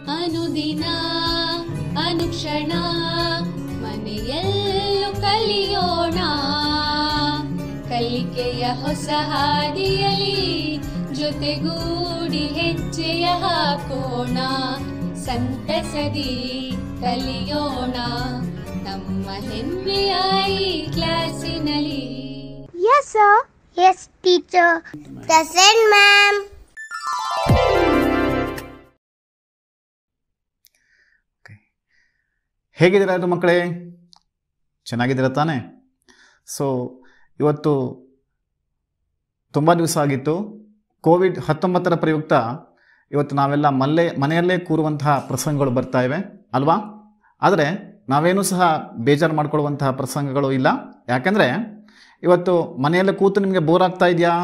ಅನುದಿನ ಅನುಕ್ಷಣ ಮನೆಯಲ್ಲೂ ಕಲಿಯೋಣ ಕಲಿಕೆಯ ಹೊಸ ಹಾದಿಯಲಿ ಜೊತೆಗೂಡಿ ಹೆಜ್ಜೆಯ ಹಾಕೋಣ ಸಂತಸದಿ ಕಲಿಯೋಣ ನಮ್ಮ ಹೆಮ್ಮೆಯ ಈ ಕ್ಲಾಸಿನಲ್ಲಿ Yes, sir. Yes, teacher. Present, ma'am. ಹೇಗಿದ್ದೀರಾ ಇದು ಮಕ್ಕಳೇ ಚೆನ್ನಾಗಿದ್ದೀರಾ ತಾನೇ ಸೊ ಇವತ್ತು ತುಂಬ ದಿವಸ ಆಗಿತ್ತು ಕೋವಿಡ್ ಹತ್ತೊಂಬತ್ತರ ಪ್ರಯುಕ್ತ ಇವತ್ತು ನಾವೆಲ್ಲ ಮಲ್ಲೇ ಮನೆಯಲ್ಲೇ ಕೂರುವಂತಹ ಪ್ರಸಂಗಗಳು ಬರ್ತಾ ಇವೆ ಅಲ್ವಾ ಆದರೆ ನಾವೇನೂ ಸಹ ಬೇಜಾರು ಮಾಡ್ಕೊಳ್ಳುವಂತಹ ಪ್ರಸಂಗಗಳು ಇಲ್ಲ ಯಾಕೆಂದರೆ ಇವತ್ತು ಮನೆಯಲ್ಲೇ ಕೂತು ನಿಮಗೆ ಬೋರ್ ಆಗ್ತಾ ಇದೆಯಾ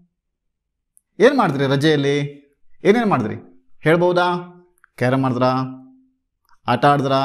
ಏನು ಮಾಡಿದ್ರಿ ರಜೆಯಲ್ಲಿ ಏನೇನು ಮಾಡಿದ್ರಿ ಹೇಳ್ಬೋದಾ ಕ್ಯಾರಮ್ ಮಾಡಿದ್ರಾ ಆಟ ಆಡಿದ್ರಾ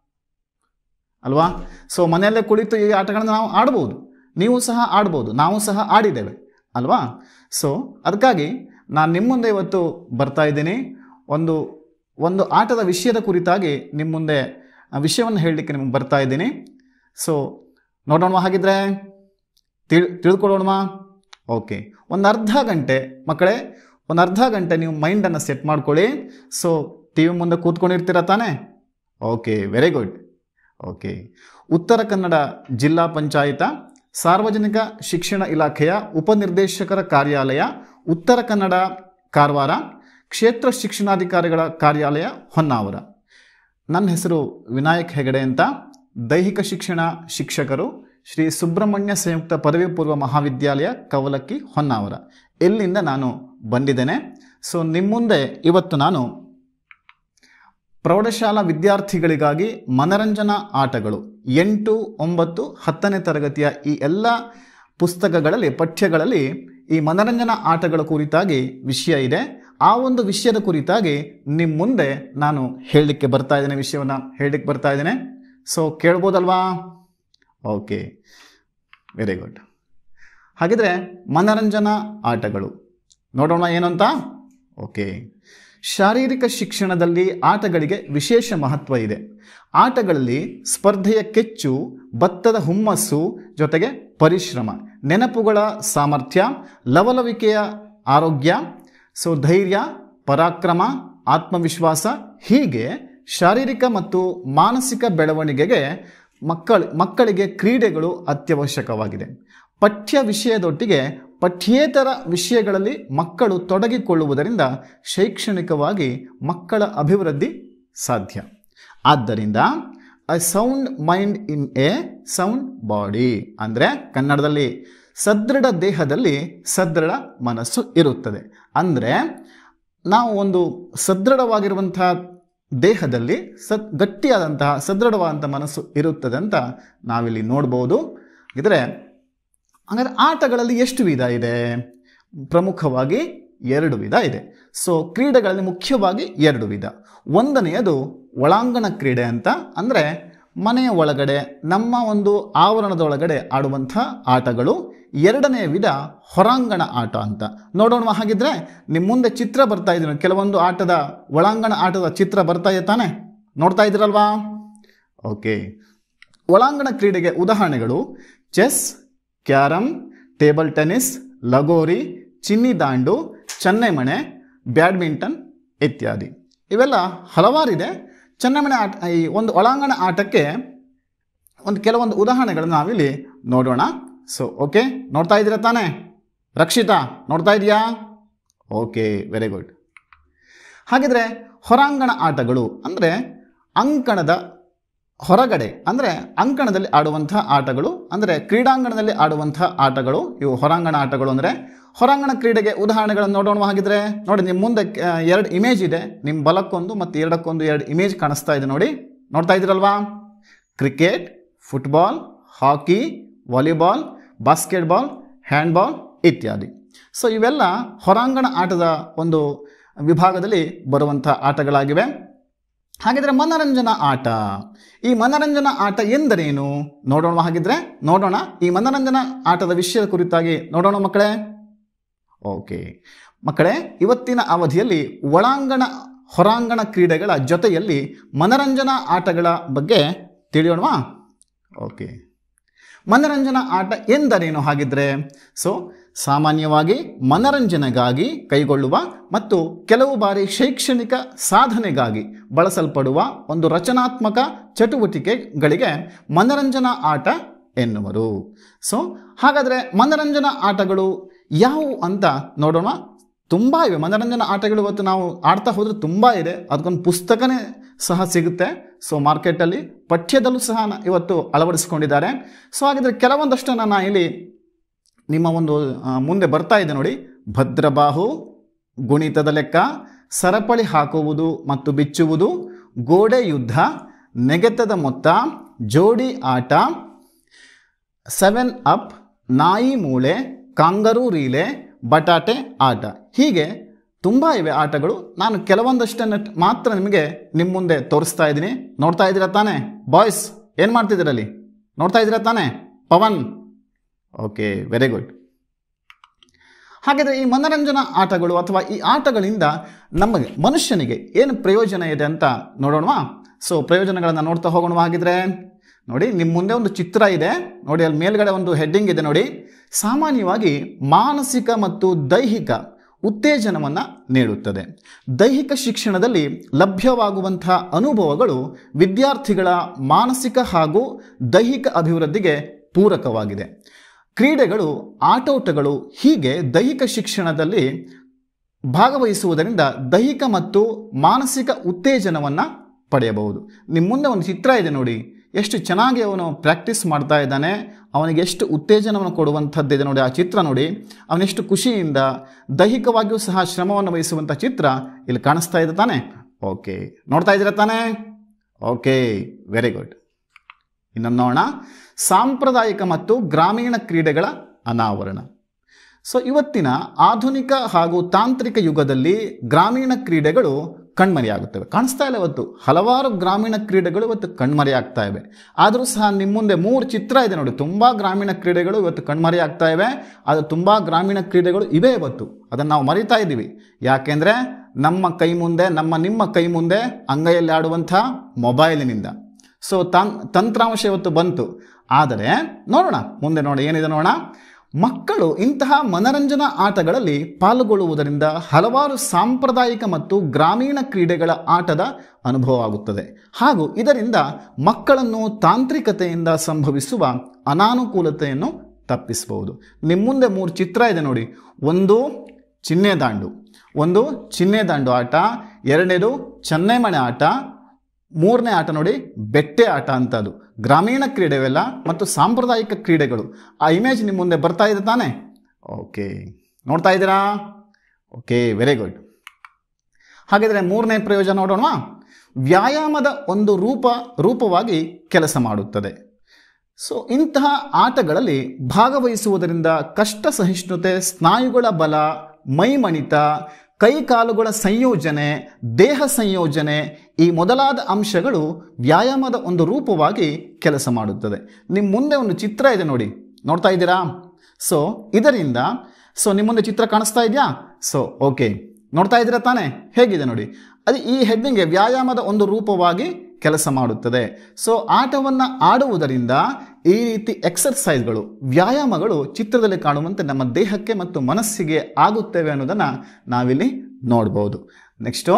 ಅಲ್ವಾ ಸೊ ಮನೆಯಲ್ಲೇ ಕುಳಿತು ಈ ಆಟಗಳನ್ನು ನಾವು ಆಡ್ಬೋದು ನೀವು ಸಹ ಆಡ್ಬೋದು ನಾವು ಸಹ ಆಡಿದ್ದೇವೆ ಅಲ್ವಾ ಸೊ ಅದಕ್ಕಾಗಿ ನಾನು ನಿಮ್ಮ ಮುಂದೆ ಇವತ್ತು ಬರ್ತಾ ಇದ್ದೀನಿ ಒಂದು ಒಂದು ಆಟದ ವಿಷಯದ ಕುರಿತಾಗಿ ನಿಮ್ಮ ಮುಂದೆ ಆ ವಿಷಯವನ್ನು ಹೇಳಲಿಕ್ಕೆ ನಿಮಗೆ ಬರ್ತಾ ಇದ್ದೀನಿ ಸೊ ನೋಡೋಣ ಹಾಗಿದ್ರೆ ತಿಳ್ ತಿಳ್ಕೊಳ್ಳೋಣ ಓಕೆ ಒಂದು ಅರ್ಧ ಗಂಟೆ ಮಕ್ಕಳೇ ಒಂದು ಅರ್ಧ ಗಂಟೆ ನೀವು ಮೈಂಡನ್ನು ಸೆಟ್ ಮಾಡ್ಕೊಳ್ಳಿ ಸೊ ಟಿ ವಿ ಮುಂದೆ ಕೂತ್ಕೊಂಡಿರ್ತೀರ ತಾನೇ ಓಕೆ ವೆರಿ ಗುಡ್ ಓಕೆ ಉತ್ತರ ಕನ್ನಡ ಜಿಲ್ಲಾ ಪಂಚಾಯತ ಸಾರ್ವಜನಿಕ ಶಿಕ್ಷಣ ಇಲಾಖೆಯ ಉಪನಿರ್ದೇಶಕರ ಕಾರ್ಯಾಲಯ ಉತ್ತರ ಕನ್ನಡ ಕಾರವಾರ ಕ್ಷೇತ್ರ ಶಿಕ್ಷಣಾಧಿಕಾರಿಗಳ ಕಾರ್ಯಾಲಯ ಹೊನ್ನಾವರ ನನ್ನ ಹೆಸರು ವಿನಾಯಕ್ ಹೆಗಡೆ ಅಂತ ದೈಹಿಕ ಶಿಕ್ಷಣ ಶಿಕ್ಷಕರು ಶ್ರೀ ಸುಬ್ರಹ್ಮಣ್ಯ ಸಂಯುಕ್ತ ಪದವಿ ಪೂರ್ವ ಮಹಾವಿದ್ಯಾಲಯ ಕವಲಕ್ಕಿ ಹೊನ್ನಾವರ ಎಲ್ಲಿಂದ ನಾನು ಬಂದಿದ್ದೇನೆ ಸೊ ನಿಮ್ಮ ಮುಂದೆ ಇವತ್ತು ನಾನು ಪ್ರೌಢಶಾಲಾ ವಿದ್ಯಾರ್ಥಿಗಳಿಗಾಗಿ ಮನರಂಜನಾ ಆಟಗಳು ಎಂಟು ಒಂಬತ್ತು ಹತ್ತನೇ ತರಗತಿಯ ಈ ಎಲ್ಲ ಪುಸ್ತಕಗಳಲ್ಲಿ ಪಠ್ಯಗಳಲ್ಲಿ ಈ ಮನರಂಜನಾ ಆಟಗಳ ಕುರಿತಾಗಿ ವಿಷಯ ಇದೆ ಆ ಒಂದು ವಿಷಯದ ಕುರಿತಾಗಿ ನಿಮ್ಮ ಮುಂದೆ ನಾನು ಹೇಳಲಿಕ್ಕೆ ಬರ್ತಾ ಇದ್ದೇನೆ ವಿಷಯವನ್ನು ಹೇಳಲಿಕ್ಕೆ ಬರ್ತಾ ಇದ್ದೇನೆ ಸೊ ಕೇಳ್ಬೋದಲ್ವಾ ಓಕೆ ವೆರಿ ಗುಡ್ ಹಾಗಿದ್ರೆ ಮನರಂಜನಾ ಆಟಗಳು ನೋಡೋಣ ಏನು ಅಂತ ಓಕೆ ಶಾರೀರಿಕ ಶಿಕ್ಷಣದಲ್ಲಿ ಆಟಗಳಿಗೆ ವಿಶೇಷ ಮಹತ್ವ ಇದೆ ಆಟಗಳಲ್ಲಿ ಸ್ಪರ್ಧೆಯ ಕೆಚ್ಚು ಭತ್ತದ ಹುಮ್ಮಸ್ಸು ಜೊತೆಗೆ ಪರಿಶ್ರಮ ನೆನಪುಗಳ ಸಾಮರ್ಥ್ಯ ಲವಲವಿಕೆಯ ಆರೋಗ್ಯ ಸೊ ಧೈರ್ಯ ಪರಾಕ್ರಮ ಆತ್ಮವಿಶ್ವಾಸ ಹೀಗೆ ಶಾರೀರಿಕ ಮತ್ತು ಮಾನಸಿಕ ಬೆಳವಣಿಗೆಗೆ ಮಕ್ಕಳ ಮಕ್ಕಳಿಗೆ ಕ್ರೀಡೆಗಳು ಅತ್ಯವಶ್ಯಕವಾಗಿದೆ ಪಠ್ಯ ವಿಷಯದೊಟ್ಟಿಗೆ ಪಠ್ಯೇತರ ವಿಷಯಗಳಲ್ಲಿ ಮಕ್ಕಳು ತೊಡಗಿಕೊಳ್ಳುವುದರಿಂದ ಶೈಕ್ಷಣಿಕವಾಗಿ ಮಕ್ಕಳ ಅಭಿವೃದ್ಧಿ ಸಾಧ್ಯ ಆದ್ದರಿಂದ a sound mind in a sound body ಅಂದರೆ ಕನ್ನಡದಲ್ಲಿ ಸದೃಢ ದೇಹದಲ್ಲಿ ಸದೃಢ ಮನಸ್ಸು ಇರುತ್ತದೆ ಅಂದರೆ ನಾವು ಒಂದು ಸದೃಢವಾಗಿರುವಂತಹ ದೇಹದಲ್ಲಿ ಸದ್ ಗಟ್ಟಿಯಾದಂತಹ ಸದೃಢವಾದಂಥ ಮನಸ್ಸು ಇರುತ್ತದೆ ಅಂತ ನಾವಿಲ್ಲಿ ನೋಡ್ಬೋದು ಇದ್ರೆ ಹಾಗಾದ್ರೆ ಆಟಗಳಲ್ಲಿ ಎಷ್ಟು ವಿಧ ಇದೆ ಪ್ರಮುಖವಾಗಿ ಎರಡು ವಿಧ ಇದೆ ಸೊ ಕ್ರೀಡೆಗಳಲ್ಲಿ ಮುಖ್ಯವಾಗಿ ಎರಡು ವಿಧ ಒಂದನೆಯದು ಒಳಾಂಗಣ ಕ್ರೀಡೆ ಅಂತ ಅಂದರೆ ಮನೆಯ ಒಳಗಡೆ ನಮ್ಮ ಒಂದು ಆವರಣದೊಳಗಡೆ ಆಡುವಂಥ ಆಟಗಳು ಎರಡನೆಯ ವಿಧ ಹೊರಾಂಗಣ ಆಟ ಅಂತ ನೋಡೋಣ ಹಾಗಿದ್ರೆ ನಿಮ್ಮ ಮುಂದೆ ಚಿತ್ರ ಬರ್ತಾ ಇದ್ದೀನಿ ಕೆಲವೊಂದು ಆಟದ ಒಳಾಂಗಣ ಆಟದ ಚಿತ್ರ ಬರ್ತಾ ಇದೆ ತಾನೆ ನೋಡ್ತಾ ಇದ್ದೀರಲ್ವಾ ಓಕೆ ಒಳಾಂಗಣ ಕ್ರೀಡೆಗೆ ಉದಾಹರಣೆಗಳು ಚೆಸ್ ಕ್ಯಾರಮ್ ಟೇಬಲ್ ಟೆನ್ನಿಸ್ ಲಗೋರಿ ಚಿನ್ನಿ ದಾಂಡು ಚನ್ನೆಮಣೆ ಬ್ಯಾಡ್ಮಿಂಟನ್ ಇತ್ಯಾದಿ ಇವೆಲ್ಲ ಹಲವಾರಿದೆ ಚನ್ನೆಮಣೆ ಆಟ ಈ ಒಂದು ಒಳಾಂಗಣ ಆಟಕ್ಕೆ ಒಂದು ಕೆಲವೊಂದು ಉದಾಹರಣೆಗಳನ್ನು ನಾವಿಲ್ಲಿ ನೋಡೋಣ ಸೊ ಓಕೆ ನೋಡ್ತಾ ಇದ್ದೀರಾ ತಾನೇ ರಕ್ಷಿತಾ ನೋಡ್ತಾ ಇದೆಯಾ ಓಕೆ ವೆರಿ ಗುಡ್ ಹಾಗಿದ್ರೆ ಹೊರಾಂಗಣ ಆಟಗಳು ಅಂದರೆ ಅಂಕಣದ ಹೊರಗಡೆ ಅಂದರೆ ಅಂಕಣದಲ್ಲಿ ಆಡುವಂಥ ಆಟಗಳು ಅಂದರೆ ಕ್ರೀಡಾಂಗಣದಲ್ಲಿ ಆಡುವಂಥ ಆಟಗಳು ಇವು ಹೊರಾಂಗಣ ಆಟಗಳು ಅಂದರೆ ಹೊರಾಂಗಣ ಕ್ರೀಡೆಗೆ ಉದಾಹರಣೆಗಳನ್ನು ನೋಡೋಣ ಹಾಗಿದ್ರೆ ನೋಡಿ ನಿಮ್ಮ ಮುಂದೆ ಆ, ಎರಡು ಇಮೇಜ್ ಇದೆ ನಿಮ್ಮ ಬಲಕ್ಕೊಂದು ಮತ್ತು ಎರಡಕ್ಕೊಂದು ಎರಡು ಇಮೇಜ್ ಕಾಣಿಸ್ತಾ ಇದೆ ನೋಡಿ ನೋಡ್ತಾ ಇದ್ದೀರಲ್ವಾ cricket football hockey volleyball basketball handball ಇತ್ಯಾದಿ ಸೊ ಇವೆಲ್ಲ ಹೊರಾಂಗಣ ಆಟದ ಒಂದು ವಿಭಾಗದಲ್ಲಿ ಬರುವಂಥ ಆಟಗಳಾಗಿವೆ ಹಾಗಿದ್ರೆ ಮನರಂಜನಾ ಆಟ ಈ ಮನರಂಜನಾ ಆಟ ಎಂದರೇನು ನೋಡೋಣ ಹಾಗಿದ್ರೆ ನೋಡೋಣ ಈ ಮನರಂಜನಾ ಆಟದ ವಿಷಯದ ಕುರಿತಾಗಿ ನೋಡೋಣ ಮಕ್ಕಳೇ ಓಕೆ ಮಕ್ಕಳೇ ಇವತ್ತಿನ ಅವಧಿಯಲ್ಲಿ ಒಳಾಂಗಣ ಹೊರಾಂಗಣ ಕ್ರೀಡೆಗಳ ಜೊತೆಯಲ್ಲಿ ಮನರಂಜನಾ ಆಟಗಳ ಬಗ್ಗೆ ತಿಳಿಯೋಣವಾ ಓಕೆ ಮನರಂಜನಾ ಆಟ ಎಂದರೇನು ಹಾಗಿದ್ರೆ ಸೊ ಸಾಮಾನ್ಯವಾಗಿ ಮನರಂಜನೆಗಾಗಿ ಕೈಗೊಳ್ಳುವ ಮತ್ತು ಕೆಲವು ಬಾರಿ ಶೈಕ್ಷಣಿಕ ಸಾಧನೆಗಾಗಿ ಬಳಸಲ್ಪಡುವ ಒಂದು ರಚನಾತ್ಮಕ ಚಟುವಟಿಕೆಗಳಿಗೆ ಮನರಂಜನಾ ಆಟ ಎನ್ನುವರು ಸೊ ಹಾಗಾದರೆ ಮನರಂಜನಾ ಆಟಗಳು ಯಾವುವು ಅಂತ ನೋಡೋಣ ತುಂಬ ಇವೆ ಮನರಂಜನಾ ಆಟಗಳು ಇವತ್ತು ನಾವು ಆಡ್ತಾ ಹೋದರೆ ತುಂಬ ಇದೆ ಅದಕ್ಕೊಂದು ಪುಸ್ತಕನೇ ಸಹ ಸಿಗುತ್ತೆ ಸೊ ಮಾರ್ಕೆಟಲ್ಲಿ ಪಠ್ಯದಲ್ಲೂ ಸಹ ನ- ಇವತ್ತು ಅಳವಡಿಸ್ಕೊಂಡಿದ್ದಾರೆ ಸೊ ಹಾಗಿದ್ರೆ ಕೆಲವೊಂದಷ್ಟು ನಾನು ಇಲ್ಲಿ ನಿಮ್ಮ ಒಂದು ಆ, ಮುಂದೆ ಬರ್ತಾ ಇದೆ ನೋಡಿ ಭದ್ರಬಾಹು ಗುಣಿತದ ಲೆಕ್ಕ ಸರಪಳಿ ಹಾಕುವುದು ಮತ್ತು ಬಿಚ್ಚುವುದು ಗೋಡೆ ಯುದ್ಧ ನೆಗೆತದ ಮೊತ್ತ ಜೋಡಿ ಆಟ ಸೆವೆನ್ ಅಪ್ ನಾಯಿ ಮೂಳೆ ಕಾಂಗರೂ ರೀಲೆ ಬಟಾಟೆ ಆಟ ಹೀಗೆ ತುಂಬ ಇವೆ ಆಟಗಳು ನಾನು ಕೆಲವೊಂದಷ್ಟನ್ನು ಮಾತ್ರ ನಿಮಗೆ ನಿಮ್ಮ ಮುಂದೆ ತೋರಿಸ್ತಾ ಇದ್ದೀನಿ ನೋಡ್ತಾ ಇದ್ದೀರಾ ತಾನೇ ಬಾಯ್ಸ್ ಏನು ಮಾಡ್ತಿದ್ದೀರಲ್ಲಿ ನೋಡ್ತಾ ಇದ್ದೀರಾ ತಾನೇ ಪವನ್ ಓಕೆ ವೆರಿ ಗುಡ್ ಹಾಗಾದರೆ ಈ ಮನರಂಜನಾ ಆಟಗಳು ಅಥವಾ ಈ ಆಟಗಳಿಂದ ನಮಗೆ ಮನುಷ್ಯನಿಗೆ ಏನು ಪ್ರಯೋಜನ ಇದೆ ಅಂತ ನೋಡೋಣವಾ ಸೊ ಪ್ರಯೋಜನಗಳನ್ನು ನೋಡ್ತಾ ಹೋಗೋಣ ಹಾಗಿದ್ರೆ ನೋಡಿ ನಿಮ್ಮ ಮುಂದೆ ಒಂದು ಚಿತ್ರ ಇದೆ ನೋಡಿ ಅಲ್ಲಿ ಮೇಲ್ಗಡೆ ಒಂದು ಹೆಡ್ಡಿಂಗ್ ಇದೆ ನೋಡಿ ಸಾಮಾನ್ಯವಾಗಿ ಮಾನಸಿಕ ಮತ್ತು ದೈಹಿಕ ಉತ್ತೇಜನವನ್ನು ನೀಡುತ್ತದೆ ದೈಹಿಕ ಶಿಕ್ಷಣದಲ್ಲಿ ಲಭ್ಯವಾಗುವಂತಹ ಅನುಭವಗಳು ವಿದ್ಯಾರ್ಥಿಗಳ ಮಾನಸಿಕ ಹಾಗೂ ದೈಹಿಕ ಅಭಿವೃದ್ಧಿಗೆ ಪೂರಕವಾಗಿದೆ ಕ್ರೀಡೆಗಳು ಆಟೋಟಗಳು ಹೀಗೆ ದೈಹಿಕ ಶಿಕ್ಷಣದಲ್ಲಿ ಭಾಗವಹಿಸುವುದರಿಂದ ದೈಹಿಕ ಮತ್ತು ಮಾನಸಿಕ ಉತ್ತೇಜನವನ್ನು ಪಡೆಯಬಹುದು ನಿಮ್ಮ ಮುಂದೆ ಒಂದು ಚಿತ್ರ ಇದೆ ನೋಡಿ ಎಷ್ಟು ಚೆನ್ನಾಗಿ ಅವನು ಪ್ರಾಕ್ಟೀಸ್ ಮಾಡ್ತಾ ಇದ್ದಾನೆ ಅವನಿಗೆ ಎಷ್ಟು ಉತ್ತೇಜನವನ್ನು ಕೊಡುವಂಥದ್ದಿದೆ ನೋಡಿ ಆ ಚಿತ್ರ ನೋಡಿ ಅವನೆಷ್ಟು ಖುಷಿಯಿಂದ ದೈಹಿಕವಾಗಿಯೂ ಸಹ ಶ್ರಮವನ್ನು ವಹಿಸುವಂಥ ಚಿತ್ರ ಇಲ್ಲಿ ಕಾಣಿಸ್ತಾ ಇದೆ ತಾನೆ ಓಕೆ ನೋಡ್ತಾ ಇದ್ದೀರಾ ತಾನೇ ಓಕೆ ವೆರಿ ಗುಡ್ ಇನ್ನೊಂದು ನೋಡೋಣ ಸಾಂಪ್ರದಾಯಿಕ ಮತ್ತು ಗ್ರಾಮೀಣ ಕ್ರೀಡೆಗಳ ಅನಾವರಣ ಸೊ ಇವತ್ತಿನ ಆಧುನಿಕ ಹಾಗೂ ತಾಂತ್ರಿಕ ಯುಗದಲ್ಲಿ ಗ್ರಾಮೀಣ ಕ್ರೀಡೆಗಳು ಕಣ್ಮರೆಯಾಗುತ್ತವೆ ಕಾಣಿಸ್ತಾ ಇಲ್ಲ ಇವತ್ತು ಹಲವಾರು ಗ್ರಾಮೀಣ ಕ್ರೀಡೆಗಳು ಇವತ್ತು ಕಣ್ಮರೆಯಾಗ್ತಾ ಇವೆ ಆದರೂ ಸಹ ನಿಮ್ಮ ಮುಂದೆ ಮೂರು ಚಿತ್ರ ಇದೆ ನೋಡಿ ತುಂಬ ಗ್ರಾಮೀಣ ಕ್ರೀಡೆಗಳು ಇವತ್ತು ಕಣ್ಮರೆಯಾಗ್ತಾ ಇವೆ ಅದು ತುಂಬ ಗ್ರಾಮೀಣ ಕ್ರೀಡೆಗಳು ಇವೆ ಇವತ್ತು ಅದನ್ನು ನಾವು ಮರಿತಾ ಇದ್ದೀವಿ ಯಾಕೆಂದರೆ ನಮ್ಮ ಕೈ ಮುಂದೆ ನಮ್ಮ ನಿಮ್ಮ ಕೈ ಮುಂದೆ ಅಂಗೈಯಲ್ಲಿ ಆಡುವಂಥ ಮೊಬೈಲಿನಿಂದ ಸೊ ತನ್ ತಂತ್ರಾಂಶ ಇವತ್ತು ಬಂತು ಆದರೆ ನೋಡೋಣ ಮುಂದೆ ನೋಡಿ ಏನಿದೆ ನೋಡೋಣ ಮಕ್ಕಳು ಇಂತಹ ಮನರಂಜನಾ ಆಟಗಳಲ್ಲಿ ಪಾಲ್ಗೊಳ್ಳುವುದರಿಂದ ಹಲವಾರು ಸಾಂಪ್ರದಾಯಿಕ ಮತ್ತು ಗ್ರಾಮೀಣ ಕ್ರೀಡೆಗಳ ಆಟದ ಅನುಭವವಾಗುತ್ತದೆ ಹಾಗೂ ಇದರಿಂದ ಮಕ್ಕಳನ್ನು ತಾಂತ್ರಿಕತೆಯಿಂದ ಸಂಭವಿಸುವ ಅನಾನುಕೂಲತೆಯನ್ನು ತಪ್ಪಿಸಬಹುದು ನಿಮ್ಮ ಮುಂದೆ ಮೂರು ಚಿತ್ರ ಇದೆ ನೋಡಿ ಒಂದು ಚಿನ್ನೆ ದಾಂಡು ಒಂದು ಚಿನ್ನೆ ದಾಂಡು ಆಟ ಎರಡನೇದು ಚೆನ್ನೈಮಣೆ ಆಟ ಮೂರನೇ ಆಟ ನೋಡಿ ಬೆಟ್ಟೆ ಆಟ ಅಂತ ಅದು ಗ್ರಾಮೀಣ ಕ್ರೀಡೆವೆಲ್ಲ ಮತ್ತು ಸಾಂಪ್ರದಾಯಿಕ ಕ್ರೀಡೆಗಳು ಆ ಇಮೇಜ್ ನಿಮ್ಮ ಮುಂದೆ ಬರ್ತಾ ಇದೆ ತಾನೇ ಓಕೆ ನೋಡ್ತಾ ಇದ್ದೀರಾ ಓಕೆ ವೆರಿ ಗುಡ್ ಹಾಗಿದ್ರೆ ಮೂರನೇ ಪ್ರಯೋಜನ ನೋಡೋಣ ವ್ಯಾಯಾಮದ ಒಂದು ರೂಪ ರೂಪವಾಗಿ ಕೆಲಸ ಮಾಡುತ್ತದೆ ಸೊ ಇಂತಹ ಆಟಗಳಲ್ಲಿ ಭಾಗವಹಿಸುವುದರಿಂದ ಕಷ್ಟ ಸಹಿಷ್ಣುತೆ ಸ್ನಾಯುಗಳ ಬಲ ಮೈಮಣಿತ ಕೈಕಾಲುಗಳ ಸಂಯೋಜನೆ ದೇಹ ಸಂಯೋಜನೆ ಈ ಮೊದಲಾದ ಅಂಶಗಳು ವ್ಯಾಯಾಮದ ಒಂದು ರೂಪವಾಗಿ ಕೆಲಸ ಮಾಡುತ್ತದೆ ನಿಮ್ಮ ಮುಂದೆ ಒಂದು ಚಿತ್ರ ಇದೆ ನೋಡಿ ನೋಡ್ತಾ ಇದ್ದೀರಾ ಸೊ ಇದರಿಂದ ಸೊ ನಿಮ್ಮ ಮುಂದೆ ಚಿತ್ರ ಕಾಣಿಸ್ತಾ ಇದೆಯಾ ಸೊ ಓಕೆ ನೋಡ್ತಾ ಇದ್ದೀರಾ ತಾನೇ ಹೇಗಿದೆ ನೋಡಿ ಅದು ಈ ಹೆಡ್ಡಿಂಗ್ಗೆ ವ್ಯಾಯಾಮದ ಒಂದು ರೂಪವಾಗಿ ಕೆಲಸ ಮಾಡುತ್ತದೆ ಸೊ ಆಟವನ್ನು ಆಡುವುದರಿಂದ ಈ ರೀತಿ ಎಕ್ಸರ್ಸೈಸ್ಗಳು ವ್ಯಾಯಾಮಗಳು ಚಿತ್ರದಲ್ಲಿ ಕಾಣುವಂತೆ ನಮ್ಮ ದೇಹಕ್ಕೆ ಮತ್ತು ಮನಸ್ಸಿಗೆ ಆಗುತ್ತವೆ ಅನ್ನೋದನ್ನು ನಾವಿಲ್ಲಿ ನೋಡ್ಬೋದು ನೆಕ್ಸ್ಟು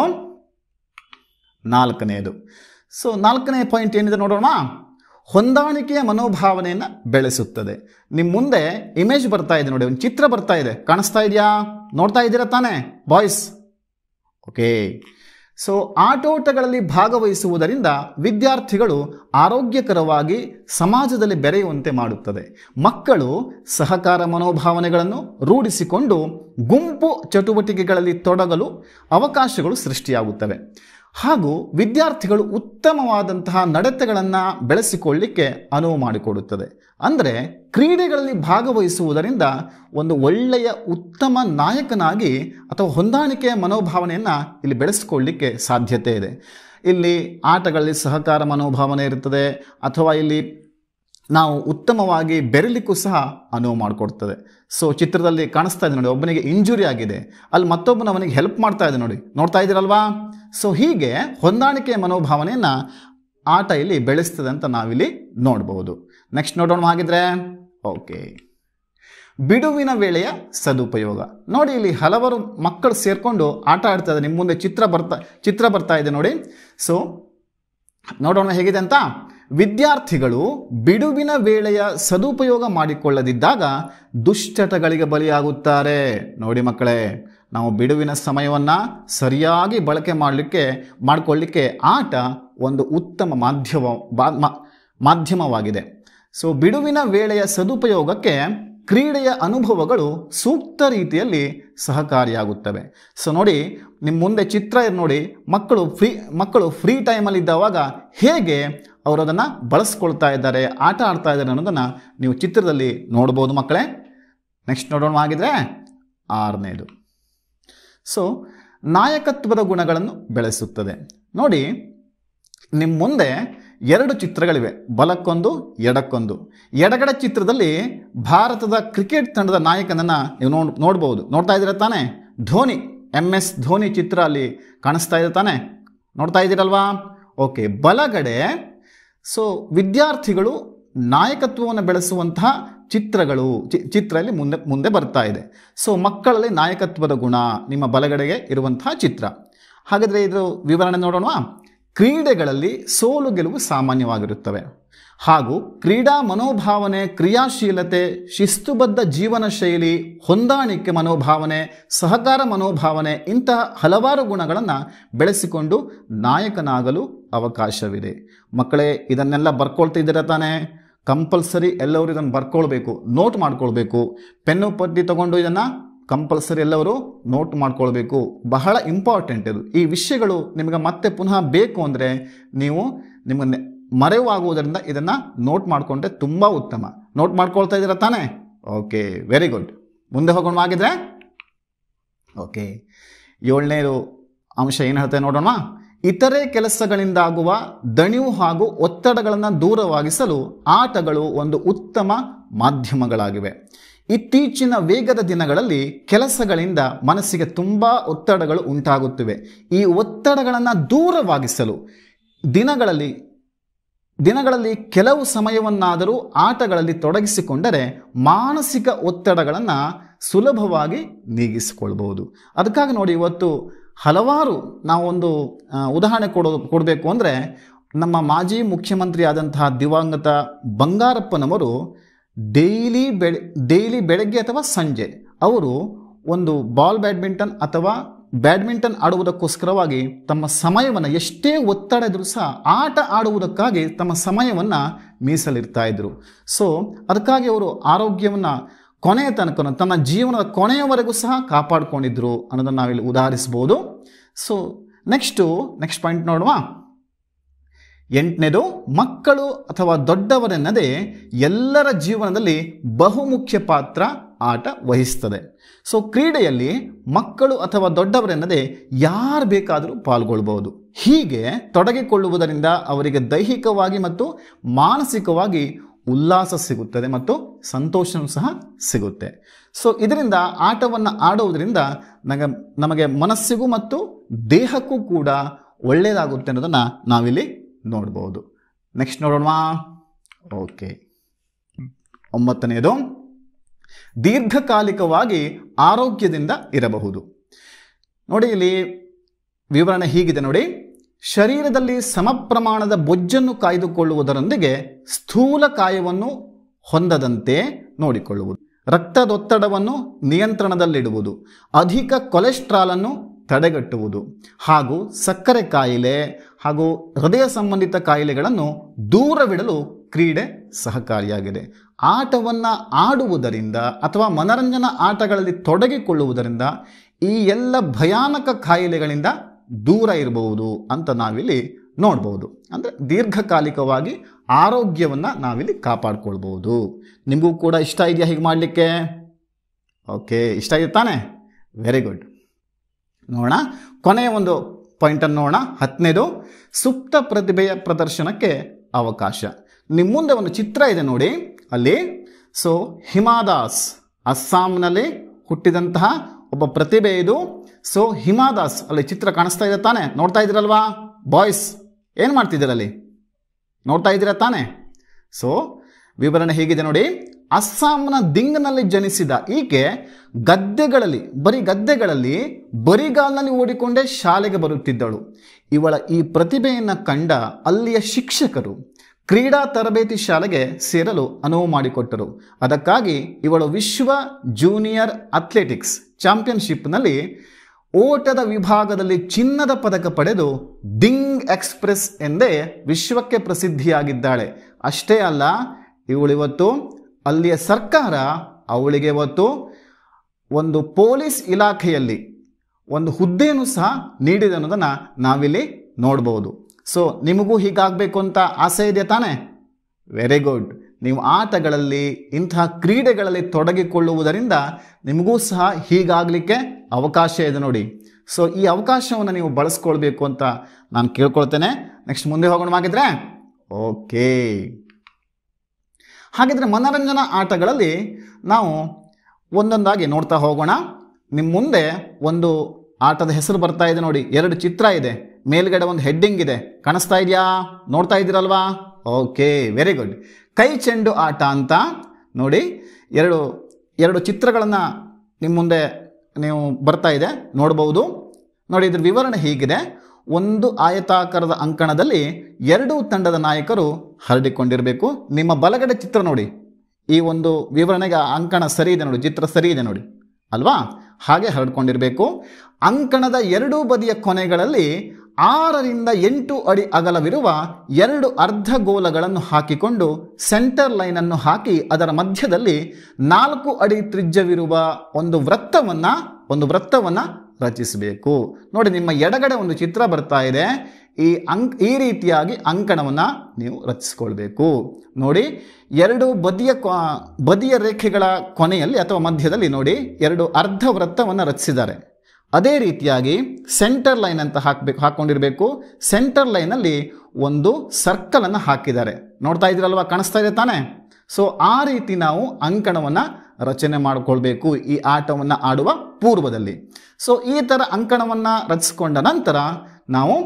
ನಾಲ್ಕನೆಯದು ಸೊ ನಾಲ್ಕನೇ ಪಾಯಿಂಟ್ ಏನಿದೆ ನೋಡೋಣ ಹೊಂದಾಣಿಕೆಯ ಮನೋಭಾವನೆಯನ್ನು ಬೆಳೆಸುತ್ತದೆ ನಿಮ್ಮ ಮುಂದೆ ಇಮೇಜ್ ಬರ್ತಾ ಇದೆ ನೋಡಿ ಒಂದು ಚಿತ್ರ ಬರ್ತಾ ಇದೆ ಕಾಣಿಸ್ತಾ ಇದೆಯಾ ನೋಡ್ತಾ ಇದ್ದೀರಾ ತಾನೇ ಬಾಯ್ಸ್ ಓಕೆ ಸೊ ಆಟೋಟಗಳಲ್ಲಿ ಭಾಗವಹಿಸುವುದರಿಂದ ವಿದ್ಯಾರ್ಥಿಗಳು ಆರೋಗ್ಯಕರವಾಗಿ ಸಮಾಜದಲ್ಲಿ ಬೆರೆಯುವಂತೆ ಮಾಡುತ್ತದೆ ಮಕ್ಕಳು ಸಹಕಾರ ಮನೋಭಾವನೆಗಳನ್ನು ರೂಢಿಸಿಕೊಂಡು ಗುಂಪು ಚಟುವಟಿಕೆಗಳಲ್ಲಿ ತೊಡಗಲು ಅವಕಾಶಗಳು ಸೃಷ್ಟಿಯಾಗುತ್ತವೆ ಹಾಗೂ ವಿದ್ಯಾರ್ಥಿಗಳು ಉತ್ತಮವಾದಂತಹ ನಡತೆಗಳನ್ನು ಬೆಳೆಸಿಕೊಳ್ಳಿಕ್ಕೆ ಅನುವು ಮಾಡಿಕೊಡುತ್ತದೆ ಅಂದರೆ ಕ್ರೀಡೆಗಳಲ್ಲಿ ಭಾಗವಹಿಸುವುದರಿಂದ ಒಂದು ಒಳ್ಳೆಯ ಉತ್ತಮ ನಾಯಕನಾಗಿ ಅಥವಾ ಹೊಂದಾಣಿಕೆಯ ಮನೋಭಾವನೆಯನ್ನು ಇಲ್ಲಿ ಬೆಳೆಸಿಕೊಳ್ಳಿಕ್ಕೆ ಸಾಧ್ಯತೆ ಇದೆ ಇಲ್ಲಿ ಆಟಗಳಲ್ಲಿ ಸಹಕಾರ ಮನೋಭಾವನೆ ಇರುತ್ತದೆ ಅಥವಾ ಇಲ್ಲಿ ನಾವು ಉತ್ತಮವಾಗಿ ಬೆರಲಿಕ್ಕೂ ಸಹ ಅನುವು ಮಾಡಿಕೊಡ್ತದೆ ಸೊ ಚಿತ್ರದಲ್ಲಿ ಕಾಣಿಸ್ತಾ ಇದೆ ನೋಡಿ ಒಬ್ಬನಿಗೆ ಇಂಜುರಿ ಆಗಿದೆ ಅಲ್ಲಿ ಮತ್ತೊಬ್ಬನ ಅವನಿಗೆ ಹೆಲ್ಪ್ ಮಾಡ್ತಾ ಇದೆ ನೋಡಿ ನೋಡ್ತಾ ಇದ್ದೀರಲ್ವಾ ಸೊ ಹೀಗೆ ಹೊಂದಾಣಿಕೆಯ ಮನೋಭಾವನೆಯನ್ನು ಆಟ ಇಲ್ಲಿ ಬೆಳೆಸ್ತದೆ ಅಂತ ನಾವಿಲ್ಲಿ ನೋಡ್ಬೋದು ನೆಕ್ಸ್ಟ್ ನೋಡೋಣ ಹಾಗಿದ್ರೆ ಓಕೆ ಬಿಡುವಿನ ವೇಳೆಯ ಸದುಪಯೋಗ ನೋಡಿ ಇಲ್ಲಿ ಹಲವಾರು ಮಕ್ಕಳು ಸೇರಿಕೊಂಡು ಆಟ ಆಡ್ತಾ ಇದ್ದಾರೆ ನಿಮ್ಮ ಮುಂದೆ ಚಿತ್ರ ಬರ್ತಾ ಚಿತ್ರ ಬರ್ತಾ ಇದೆ ನೋಡಿ ಸೊ ನೋಡೋಣ ಹೇಗಿದೆ ಅಂತ ವಿದ್ಯಾರ್ಥಿಗಳು ಬಿಡುವಿನ ವೇಳೆಯ ಸದುಪಯೋಗ ಮಾಡಿಕೊಳ್ಳದಿದ್ದಾಗ ದುಶ್ಚಟಗಳಿಗೆ ಬಲಿಯಾಗುತ್ತಾರೆ ನೋಡಿ ಮಕ್ಕಳೇ ನಾವು ಬಿಡುವಿನ ಸಮಯವನ್ನು ಸರಿಯಾಗಿ ಬಳಕೆ ಮಾಡಲಿಕ್ಕೆ ಮಾಡಿಕೊಳ್ಳಿಕ್ಕೆ ಆಟ ಒಂದು ಉತ್ತಮ ಮಾಧ್ಯಮ ಬಾ- ಮಾ- ಮಾಧ್ಯಮವಾಗಿದೆ ಸೊ ಬಿಡುವಿನ ವೇಳೆಯ ಸದುಪಯೋಗಕ್ಕೆ ಕ್ರೀಡೆಯ ಅನುಭವಗಳು ಸೂಕ್ತ ರೀತಿಯಲ್ಲಿ ಸಹಕಾರಿಯಾಗುತ್ತವೆ ಸೊ ನೋಡಿ ನಿಮ್ಮ ಮುಂದೆ ಚಿತ್ರ ಇದೆ ನೋಡಿ ಮಕ್ಕಳು ಫ್ರೀ ಮಕ್ಕಳು ಫ್ರೀ ಟೈಮಲ್ಲಿ ಇದ್ದಾವಾಗ ಹೇಗೆ ಅವರು ಅದನ್ನು ಬಳಸ್ಕೊಳ್ತಾ ಇದ್ದಾರೆ ಆಟ ಆಡ್ತಾ ಇದ್ದಾರೆ ಅನ್ನೋದನ್ನು ನೀವು ಚಿತ್ರದಲ್ಲಿ ನೋಡ್ಬೋದು ಮಕ್ಕಳೇ ನೆಕ್ಸ್ಟ್ ನೋಡೋಣ ಆಗಿದ್ರೆ ಆರನೇದು ಸೊ ನಾಯಕತ್ವದ ಗುಣಗಳನ್ನು ಬೆಳೆಸುತ್ತದೆ ನೋಡಿ ನಿಮ್ಮ ಮುಂದೆ ಎರಡು ಚಿತ್ರಗಳಿವೆ ಬಲಕ್ಕೊಂದು ಎಡಕ್ಕೊಂದು ಎಡಗಡೆ ಚಿತ್ರದಲ್ಲಿ ಭಾರತದ ಕ್ರಿಕೆಟ್ ತಂಡದ ನಾಯಕನನ್ನು ನೀವು ನೋಡ್ ನೋಡ್ಬೋದು ನೋಡ್ತಾ ಇದ್ದೀರಾ ತಾನೇ ಧೋನಿ ಎಮ್ ಎಸ್ ಧೋನಿ ಚಿತ್ರ ಅಲ್ಲಿ ಕಾಣಿಸ್ತಾ ಇದೆ ತಾನೇ ನೋಡ್ತಾ ಇದ್ದೀರಲ್ವಾ ಓಕೆ ಬಲಗಡೆ ಸೊ ವಿದ್ಯಾರ್ಥಿಗಳು ನಾಯಕತ್ವವನ್ನು ಬೆಳೆಸುವಂತಹ ಚಿತ್ರಗಳು ಚಿ- ಚಿತ್ರ ಇಲ್ಲಿ ಮುಂದೆ ಮುಂದೆ ಬರ್ತಾ ಇದೆ ಸೊ ಮಕ್ಕಳಲ್ಲಿ ನಾಯಕತ್ವದ ಗುಣ ನಿಮ್ಮ ಬಲಗಡೆಗೆ ಇರುವಂತಹ ಚಿತ್ರ ಹಾಗಾದರೆ ಇದು ವಿವರಣೆ ನೋಡೋಣವಾ ಕ್ರೀಡೆಗಳಲ್ಲಿ ಸೋಲು ಗೆಲುವು ಸಾಮಾನ್ಯವಾಗಿರುತ್ತವೆ ಹಾಗೂ ಕ್ರೀಡಾ ಮನೋಭಾವನೆ ಕ್ರಿಯಾಶೀಲತೆ ಶಿಸ್ತುಬದ್ಧ ಜೀವನ ಶೈಲಿ ಹೊಂದಾಣಿಕೆ ಮನೋಭಾವನೆ ಸಹಕಾರ ಮನೋಭಾವನೆ ಇಂತಹ ಹಲವಾರು ಗುಣಗಳನ್ನು ಬೆಳೆಸಿಕೊಂಡು ನಾಯಕನಾಗಲು ಅವಕಾಶವಿದೆ ಮಕ್ಕಳೇ ಇದನ್ನೆಲ್ಲ ಬರ್ಕೊಳ್ತಿದ್ದೀರ ತಾನೇ ಕಂಪಲ್ಸರಿ ಎಲ್ಲರೂ ಇದನ್ನು ಬರ್ಕೊಳ್ಬೇಕು ನೋಟ್ ಮಾಡ್ಕೊಳ್ಬೇಕು ಪೆನ್ನು ಪಟ್ಟಿ ತಗೊಂಡು ಇದನ್ನು ಕಂಪಲ್ಸರಿ ಎಲ್ಲರೂ ನೋಟ್ ಮಾಡ್ಕೊಳ್ಬೇಕು ಬಹಳ ಇಂಪಾರ್ಟೆಂಟ್ ಇದು ಈ ವಿಷಯಗಳು ನಿಮಗೆ ಮತ್ತೆ ಪುನಃ ಬೇಕು ಅಂದರೆ ನೀವು ನಿಮಗೆ ಮರೆವಾಗುವುದರಿಂದ ಇದನ್ನು ನೋಟ್ ಮಾಡಿಕೊಂಡ್ರೆ ತುಂಬ ಉತ್ತಮ ನೋಟ್ ಮಾಡ್ಕೊಳ್ತಾ ಇದ್ದೀರಾ ತಾನೇ ಓಕೆ ವೆರಿ ಗುಡ್ ಮುಂದೆ ಹೋಗೋಣ ಆಗಿದ್ರೆ ಓಕೆ ಏಳನೇದು ಅಂಶ ಏನು ಹೇಳ್ತೇವೆ ನೋಡೋಣ ಇತರೆ ಕೆಲಸಗಳಿಂದಾಗುವ ದಣಿವು ಹಾಗೂ ಒತ್ತಡಗಳನ್ನು ದೂರವಾಗಿಸಲು ಆಟಗಳು ಒಂದು ಉತ್ತಮ ಮಾಧ್ಯಮಗಳಾಗಿವೆ ಇತ್ತೀಚಿನ ವೇಗದ ದಿನಗಳಲ್ಲಿ ಕೆಲಸಗಳಿಂದ ಮನಸ್ಸಿಗೆ ತುಂಬ ಒತ್ತಡಗಳು ಉಂಟಾಗುತ್ತಿವೆ ಈ ಒತ್ತಡಗಳನ್ನು ದೂರವಾಗಿಸಲು ದಿನಗಳಲ್ಲಿ ದಿನಗಳಲ್ಲಿ ಕೆಲವು ಸಮಯವನ್ನಾದರೂ ಆಟಗಳಲ್ಲಿ ತೊಡಗಿಸಿಕೊಂಡರೆ ಮಾನಸಿಕ ಒತ್ತಡಗಳನ್ನು ಸುಲಭವಾಗಿ ನೀಗಿಸಿಕೊಳ್ಬಹುದು ಅದಕ್ಕಾಗಿ ನೋಡಿ ಇವತ್ತು ಹಲವಾರು ನಾವೊಂದು ಆ, ಉದಾಹರಣೆ ಕೊಡೋ ಕೊಡಬೇಕು ಅಂದರೆ ನಮ್ಮ ಮಾಜಿ ಮುಖ್ಯಮಂತ್ರಿ ಆದಂತಹ ದಿವಂಗತ ಬಂಗಾರಪ್ಪನವರು ಡೈಲಿ ಬೆಳೆ ಡೈಲಿ ಬೆಳಗ್ಗೆ ಅಥವಾ ಸಂಜೆ ಅವರು ಒಂದು ಬಾಲ್ ಬ್ಯಾಡ್ಮಿಂಟನ್ ಅಥವಾ ಬ್ಯಾಡ್ಮಿಂಟನ್ ಆಡುವುದಕ್ಕೋಸ್ಕರವಾಗಿ ತಮ್ಮ ಸಮಯವನ್ನು ಎಷ್ಟೇ ಒತ್ತಡ ಇದ್ರೂ ಸಹ ಆಟ ಆಡುವುದಕ್ಕಾಗಿ ತಮ್ಮ ಸಮಯವನ್ನು ಮೀಸಲಿಡ್ತಾ ಇದ್ರು ಸೊ ಅದಕ್ಕಾಗಿ ಅವರು ಆರೋಗ್ಯವನ್ನು ಕೊನೆಯ ತನಕ ತನ್ನ ಜೀವನದ ಕೊನೆಯವರೆಗೂ ಸಹ ಕಾಪಾಡಿಕೊಂಡಿದ್ರು ಅನ್ನೋದನ್ನು ನಾವಿಲ್ಲಿ ಉದಾಹರಿಸ್ಬೋದು ಸೊ ನೆಕ್ಸ್ಟು ನೆಕ್ಸ್ಟ್ ಪಾಯಿಂಟ್ ನೋಡುವ ಎಂಟನೇದು ಮಕ್ಕಳು ಅಥವಾ ದೊಡ್ಡವರೆನ್ನದೇ ಎಲ್ಲರ ಜೀವನದಲ್ಲಿ ಬಹುಮುಖ್ಯ ಪಾತ್ರ ಆಟ ವಹಿಸ್ತದೆ ಸೊ ಕ್ರೀಡೆಯಲ್ಲಿ ಮಕ್ಕಳು ಅಥವಾ ದೊಡ್ಡವರೆನ್ನದೇ ಯಾರು ಬೇಕಾದರೂ ಪಾಲ್ಗೊಳ್ಬಹುದು ಹೀಗೆ ತೊಡಗಿಕೊಳ್ಳುವುದರಿಂದ ಅವರಿಗೆ ದೈಹಿಕವಾಗಿ ಮತ್ತು ಮಾನಸಿಕವಾಗಿ ಉಲ್ಲಾಸ ಸಿಗುತ್ತದೆ ಮತ್ತು ಸಂತೋಷವೂ ಸಹ ಸಿಗುತ್ತೆ ಸೊ ಇದರಿಂದ ಆಟವನ್ನು ಆಡುವುದರಿಂದ ನಗ ನಮಗೆ ಮನಸ್ಸಿಗೂ ಮತ್ತು ದೇಹಕ್ಕೂ ಕೂಡ ಒಳ್ಳೆಯದಾಗುತ್ತೆ ಅನ್ನೋದನ್ನು ನಾವಿಲ್ಲಿ ನೋಡ್ಬೋದು ನೆಕ್ಸ್ಟ್ ನೋಡೋಣವಾ ಓಕೆ ಒಂಬತ್ತನೆಯದು ದೀರ್ಘಕಾಲಿಕವಾಗಿ ಆರೋಗ್ಯದಿಂದ ಇರಬಹುದು ನೋಡಿ ಇಲ್ಲಿ ವಿವರಣೆ ಹೀಗಿದೆ ನೋಡಿ ಶರೀರದಲ್ಲಿ ಸಮ ಪ್ರಮಾಣದ ಬೊಜ್ಜನ್ನು ಕಾಯ್ದುಕೊಳ್ಳುವುದರೊಂದಿಗೆ ಸ್ಥೂಲ ಕಾಯವನ್ನು ಹೊಂದದಂತೆ ನೋಡಿಕೊಳ್ಳುವುದು ರಕ್ತದೊತ್ತಡವನ್ನು ನಿಯಂತ್ರಣದಲ್ಲಿಡುವುದು ಅಧಿಕ ಕೊಲೆಸ್ಟ್ರಾಲನ್ನು ತಡೆಗಟ್ಟುವುದು ಹಾಗೂ ಸಕ್ಕರೆ ಕಾಯಿಲೆ ಹಾಗೂ ಹೃದಯ ಸಂಬಂಧಿತ ಕಾಯಿಲೆಗಳನ್ನು ದೂರವಿಡಲು ಕ್ರೀಡೆ ಸಹಕಾರಿಯಾಗಿದೆ ಆಟವನ್ನು ಆಡುವುದರಿಂದ ಅಥವಾ ಮನರಂಜನಾ ಆಟಗಳಲ್ಲಿ ತೊಡಗಿಕೊಳ್ಳುವುದರಿಂದ ಈ ಎಲ್ಲ ಭಯಾನಕ ಕಾಯಿಲೆಗಳಿಂದ ದೂರ ಇರಬಹುದು ಅಂತ ನಾವಿಲ್ಲಿ ನೋಡ್ಬೋದು ಅಂದರೆ ದೀರ್ಘಕಾಲಿಕವಾಗಿ ಆರೋಗ್ಯವನ್ನು ನಾವಿಲ್ಲಿ ಕಾಪಾಡ್ಕೊಳ್ಬೋದು ನಿಮಗೂ ಕೂಡ ಇಷ್ಟ ಇದೆಯಾ ಹೀಗೆ ಮಾಡಲಿಕ್ಕೆ ಓಕೆ ಇಷ್ಟ ಇದೆ ತಾನೇ ವೆರಿ ಗುಡ್ ನೋಡೋಣ ಕೊನೆಯ ಒಂದು ಪಾಯಿಂಟನ್ನು ನೋಡೋಣ ಹತ್ತನೇದು ಸುಪ್ತ ಪ್ರತಿಭೆಯ ಪ್ರದರ್ಶನಕ್ಕೆ ಅವಕಾಶ ನಿಮ್ಮ ಮುಂದೆ ಒಂದು ಚಿತ್ರ ಇದೆ ನೋಡಿ ಅಲ್ಲಿ ಸೊ ಹಿಮಾದಾಸ್ ಅಸ್ಸಾಂನಲ್ಲಿ ಹುಟ್ಟಿದಂತಹ ಒಬ್ಬ ಪ್ರತಿಭೆ ಇದು ಸೊ ಹಿಮಾದಾಸ್ ಅಲ್ಲಿ ಚಿತ್ರ ಕಾಣಿಸ್ತಾ ಇದೆ ತಾನೆ ನೋಡ್ತಾ ಇದ್ದೀರಲ್ವಾ ಬಾಯ್ಸ್ ಏನು ಮಾಡ್ತಿದ್ದೀರಲ್ಲಿ ನೋಡ್ತಾ ಇದ್ದೀರಾ ತಾನೆ ಸೊ ವಿವರಣೆ ಹೇಗಿದೆ ನೋಡಿ ಅಸ್ಸಾಂನ ದಿಂಗ್ನಲ್ಲಿ ಜನಿಸಿದ ಈಕೆ ಗದ್ದೆಗಳಲ್ಲಿ ಬರೀ ಗದ್ದೆಗಳಲ್ಲಿ ಬರಿಗಾಲ್ನಲ್ಲಿ ಓಡಿಕೊಂಡೇ ಶಾಲೆಗೆ ಬರುತ್ತಿದ್ದಳು ಇವಳ ಈ ಪ್ರತಿಭೆಯನ್ನು ಕಂಡ ಅಲ್ಲಿಯ ಶಿಕ್ಷಕರು ಕ್ರೀಡಾ ತರಬೇತಿ ಶಾಲೆಗೆ ಸೇರಲು ಅನುವು ಮಾಡಿಕೊಟ್ಟರು ಅದಕ್ಕಾಗಿ ಇವಳು ವಿಶ್ವ ಜೂನಿಯರ್ ಅಥ್ಲೆಟಿಕ್ಸ್ ಚಾಂಪಿಯನ್ಶಿಪ್ನಲ್ಲಿ ಓಟದ ವಿಭಾಗದಲ್ಲಿ ಚಿನ್ನದ ಪದಕ ಪಡೆದು ದಿಂಗ್ ಎಕ್ಸ್ಪ್ರೆಸ್ ಎಂದೇ ವಿಶ್ವಕ್ಕೆ ಪ್ರಸಿದ್ಧಿಯಾಗಿದ್ದಾಳೆ ಅಷ್ಟೇ ಅಲ್ಲ ಇವಳಿವತ್ತು ಅಲ್ಲಿಯ ಸರ್ಕಾರ ಅವಳಿಗೆ ಇವತ್ತು ಒಂದು ಪೊಲೀಸ್ ಇಲಾಖೆಯಲ್ಲಿ ಒಂದು ಹುದ್ದೆಯನ್ನು ಸಹ ನೀಡಿದೆ ಅನ್ನೋದನ್ನು ನಾವಿಲ್ಲಿ ನೋಡ್ಬೋದು ಸೊ ನಿಮಗೂ ಹೀಗಾಗಬೇಕು ಅಂತ ಆಸೆ ಇದೆ ತಾನೇ ವೆರಿ ಗುಡ್ ನೀವು ಆಟಗಳಲ್ಲಿ ಇಂತಹ ಕ್ರೀಡೆಗಳಲ್ಲಿ ತೊಡಗಿಕೊಳ್ಳುವುದರಿಂದ ನಿಮಗೂ ಸಹ ಹೀಗಾಗಲಿಕ್ಕೆ ಅವಕಾಶ ಇದೆ ನೋಡಿ ಸೊ ಈ ಅವಕಾಶವನ್ನು ನೀವು ಬಳಸ್ಕೊಳ್ಬೇಕು ಅಂತ ನಾನು ಕೇಳ್ಕೊಳ್ತೇನೆ ನೆಕ್ಸ್ಟ್ ಮುಂದೆ ಹೋಗೋಣ ಹಾಗಿದ್ರೆ ಓಕೆ ಹಾಗಿದ್ರೆ ಮನರಂಜನಾ ಆಟಗಳಲ್ಲಿ ನಾವು ಒಂದೊಂದಾಗಿ ನೋಡ್ತಾ ಹೋಗೋಣ ನಿಮ್ಮ ಮುಂದೆ ಒಂದು ಆಟದ ಹೆಸರು ಬರ್ತಾ ಇದೆ ನೋಡಿ ಎರಡು ಚಿತ್ರ ಇದೆ ಮೇಲ್ಗಡೆ ಒಂದು ಹೆಡ್ಡಿಂಗ್ ಇದೆ ಕಾಣಿಸ್ತಾ ಇದೆಯಾ ನೋಡ್ತಾ ಇದ್ದೀರಲ್ವಾ ಓಕೆ ವೆರಿ ಗುಡ್ ಕೈ ಚೆಂಡು ಆಟ ಅಂತ ನೋಡಿ ಎರಡು ಎರಡು ಚಿತ್ರಗಳನ್ನು ನಿಮ್ಮ ಮುಂದೆ ನೀವು ಬರ್ತಾ ಇದೆ ನೋಡ್ಬೋದು ನೋಡಿ ಇದ್ರ ವಿವರಣೆ ಹೀಗಿದೆ ಒಂದು ಆಯತಾಕಾರದ ಅಂಕಣದಲ್ಲಿ ಎರಡೂ ತಂಡದ ನಾಯಕರು ಹರಡಿಕೊಂಡಿರಬೇಕು ನಿಮ್ಮ ಬಲಗಡೆ ಚಿತ್ರ ನೋಡಿ ಈ ಒಂದು ವಿವರಣೆಗೆ ಆ ಅಂಕಣ ಸರಿ ಇದೆ ನೋಡಿ ಚಿತ್ರ ಸರಿ ಇದೆ ನೋಡಿ ಅಲ್ವಾ ಹಾಗೆ ಹರಡ್ಕೊಂಡಿರಬೇಕು ಅಂಕಣದ ಎರಡೂ ಬದಿಯ ಕೊನೆಗಳಲ್ಲಿ ಆರರಿಂದ ಎಂಟು ಅಡಿ ಅಗಲವಿರುವ ಎರಡು ಅರ್ಧ ಗೋಲಗಳನ್ನು ಹಾಕಿಕೊಂಡು ಸೆಂಟರ್ ಲೈನನ್ನು ಹಾಕಿ ಅದರ ಮಧ್ಯದಲ್ಲಿ ನಾಲ್ಕು ಅಡಿ ತ್ರಿಜ್ಯವಿರುವ ಒಂದು ವೃತ್ತವನ್ನು ಒಂದು ವೃತ್ತವನ್ನು ರಚಿಸಬೇಕು ನೋಡಿ ನಿಮ್ಮ ಎಡಗಡೆ ಒಂದು ಚಿತ್ರ ಬರ್ತಾ ಇದೆ ಈ ಅಂಕ್ ಈ ರೀತಿಯಾಗಿ ಅಂಕಣವನ್ನು ನೀವು ರಚಿಸ್ಕೊಳ್ಬೇಕು ನೋಡಿ ಎರಡು ಬದಿಯ ಕೊ- ಬದಿಯ ರೇಖೆಗಳ ಕೊನೆಯಲ್ಲಿ ಅಥವಾ ಮಧ್ಯದಲ್ಲಿ ನೋಡಿ ಎರಡು ಅರ್ಧ ವೃತ್ತವನ್ನು ರಚಿಸಿದ್ದಾರೆ ಅದೇ ರೀತಿಯಾಗಿ ಸೆಂಟರ್ ಲೈನ್ ಅಂತ ಹಾಕಬೇಕು ಹಾಕ್ಕೊಂಡಿರಬೇಕು ಸೆಂಟರ್ ಲೈನಲ್ಲಿ ಒಂದು ಸರ್ಕಲನ್ನು ಹಾಕಿದ್ದಾರೆ ನೋಡ್ತಾ ಇದ್ದೀರಲ್ವಾ ಕಾಣಿಸ್ತಾ ಇದೆ ತಾನೇ ಸೊ ಆ ರೀತಿ ನಾವು ಅಂಕಣವನ್ನು ರಚನೆ ಮಾಡಿಕೊಳ್ಬೇಕು ಈ ಆಟವನ್ನು ಆಡುವ ಪೂರ್ವದಲ್ಲಿ ಸೊ ಈ ಥರ ಅಂಕಣವನ್ನು ರಚಿಸ್ಕೊಂಡ ನಂತರ ನಾವು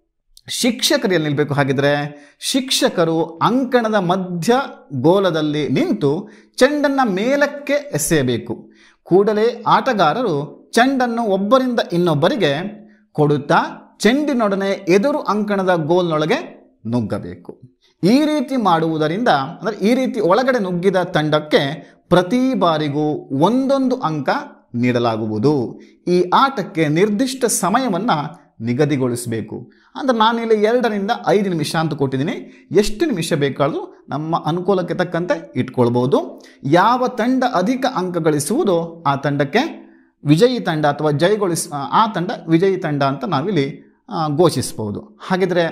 ಶಿಕ್ಷಕರು ಎಲ್ಲಿ ನಿಲ್ಬೇಕು ಹಾಗಿದ್ರೆ ಶಿಕ್ಷಕರು ಅಂಕಣದ ಮಧ್ಯ ಗೋಲದಲ್ಲಿ ನಿಂತು ಚೆಂಡನ್ನು ಮೇಲಕ್ಕೆ ಎಸೆಯಬೇಕು ಕೂಡಲೇ ಆಟಗಾರರು ಚೆಂಡನ್ನು ಒಬ್ಬರಿಂದ ಇನ್ನೊಬ್ಬರಿಗೆ ಕೊಡುತ್ತಾ ಚೆಂಡಿನೊಡನೆ ಎದುರು ಅಂಕಣದ ಗೋಲ್ನೊಳಗೆ ನುಗ್ಗಬೇಕು ಈ ರೀತಿ ಮಾಡುವುದರಿಂದ ಅಂದರೆ ಈ ರೀತಿ ಒಳಗಡೆ ನುಗ್ಗಿದ ತಂಡಕ್ಕೆ ಪ್ರತಿ ಬಾರಿಗೂ ಒಂದೊಂದು ಅಂಕ ನೀಡಲಾಗುವುದು ಈ ಆಟಕ್ಕೆ ನಿರ್ದಿಷ್ಟ ಸಮಯವನ್ನು ನಿಗದಿಗೊಳಿಸಬೇಕು ಅಂದರೆ ನಾನಿಲ್ಲಿ ಎರಡರಿಂದ ಐದು ನಿಮಿಷ ಅಂತ ಕೊಟ್ಟಿದ್ದೀನಿ ಎಷ್ಟು ನಿಮಿಷ ಬೇಕಾದರೂ ನಮ್ಮ ಅನುಕೂಲಕ್ಕೆ ತಕ್ಕಂತೆ ಇಟ್ಕೊಳ್ಬೋದು ಯಾವ ತಂಡ ಅಧಿಕ ಅಂಕ ಗಳಿಸುವುದೋ ಆ ತಂಡಕ್ಕೆ ವಿಜಯಿ ತಂಡ ಅಥವಾ ಜಯಗೊಳಿಸ್ ಆ ತಂಡ ವಿಜಯಿ ತಂಡ ಅಂತ ನಾವಿಲ್ಲಿ ಆ, ಘೋಷಿಸ್ಬೋದು ಹಾಗಿದ್ರೆ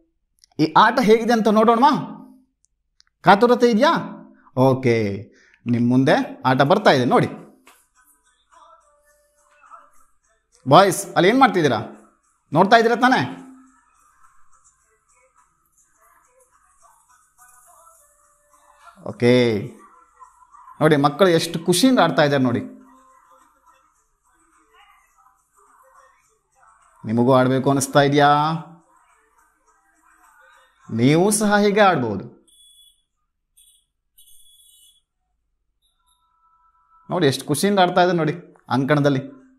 ಈ ಆಟ ಹೇಗಿದೆ ಅಂತ ನೋಡೋಣವಾ ಕಾತುರತೆ ಇದೆಯಾ ಓಕೆ ನಿಮ್ಮ ಮುಂದೆ ಆಟ ಬರ್ತಾ ಇದೆ ನೋಡಿ ಬಾಯ್ಸ್ ಅಲ್ಲಿ ಏನು ಮಾಡ್ತಿದ್ದೀರಾ ನೋಡ್ತಾ ಇದ್ದೀರಾ ತಾನೇ ಓಕೆ ನೋಡಿ ಮಕ್ಕಳು ಎಷ್ಟು ಖುಷಿಯಿಂದ ಆಡ್ತಾ ಇದ್ದಾರೆ ನೋಡಿ ನಿಮಗೂ ಆಡಬೇಕು ಅನಿಸ್ತಾ ಇದೆಯಾ ನೀವು ಸಹ ಹೀಗೆ ಆಡ್ಬೋದು ನೋಡಿ ಎಷ್ಟು ಖುಷಿಯಿಂದ ಆಡ್ತಾ ಇದ್ದಾರೆ ನೋಡಿ ಅಂಕಣದಲ್ಲಿ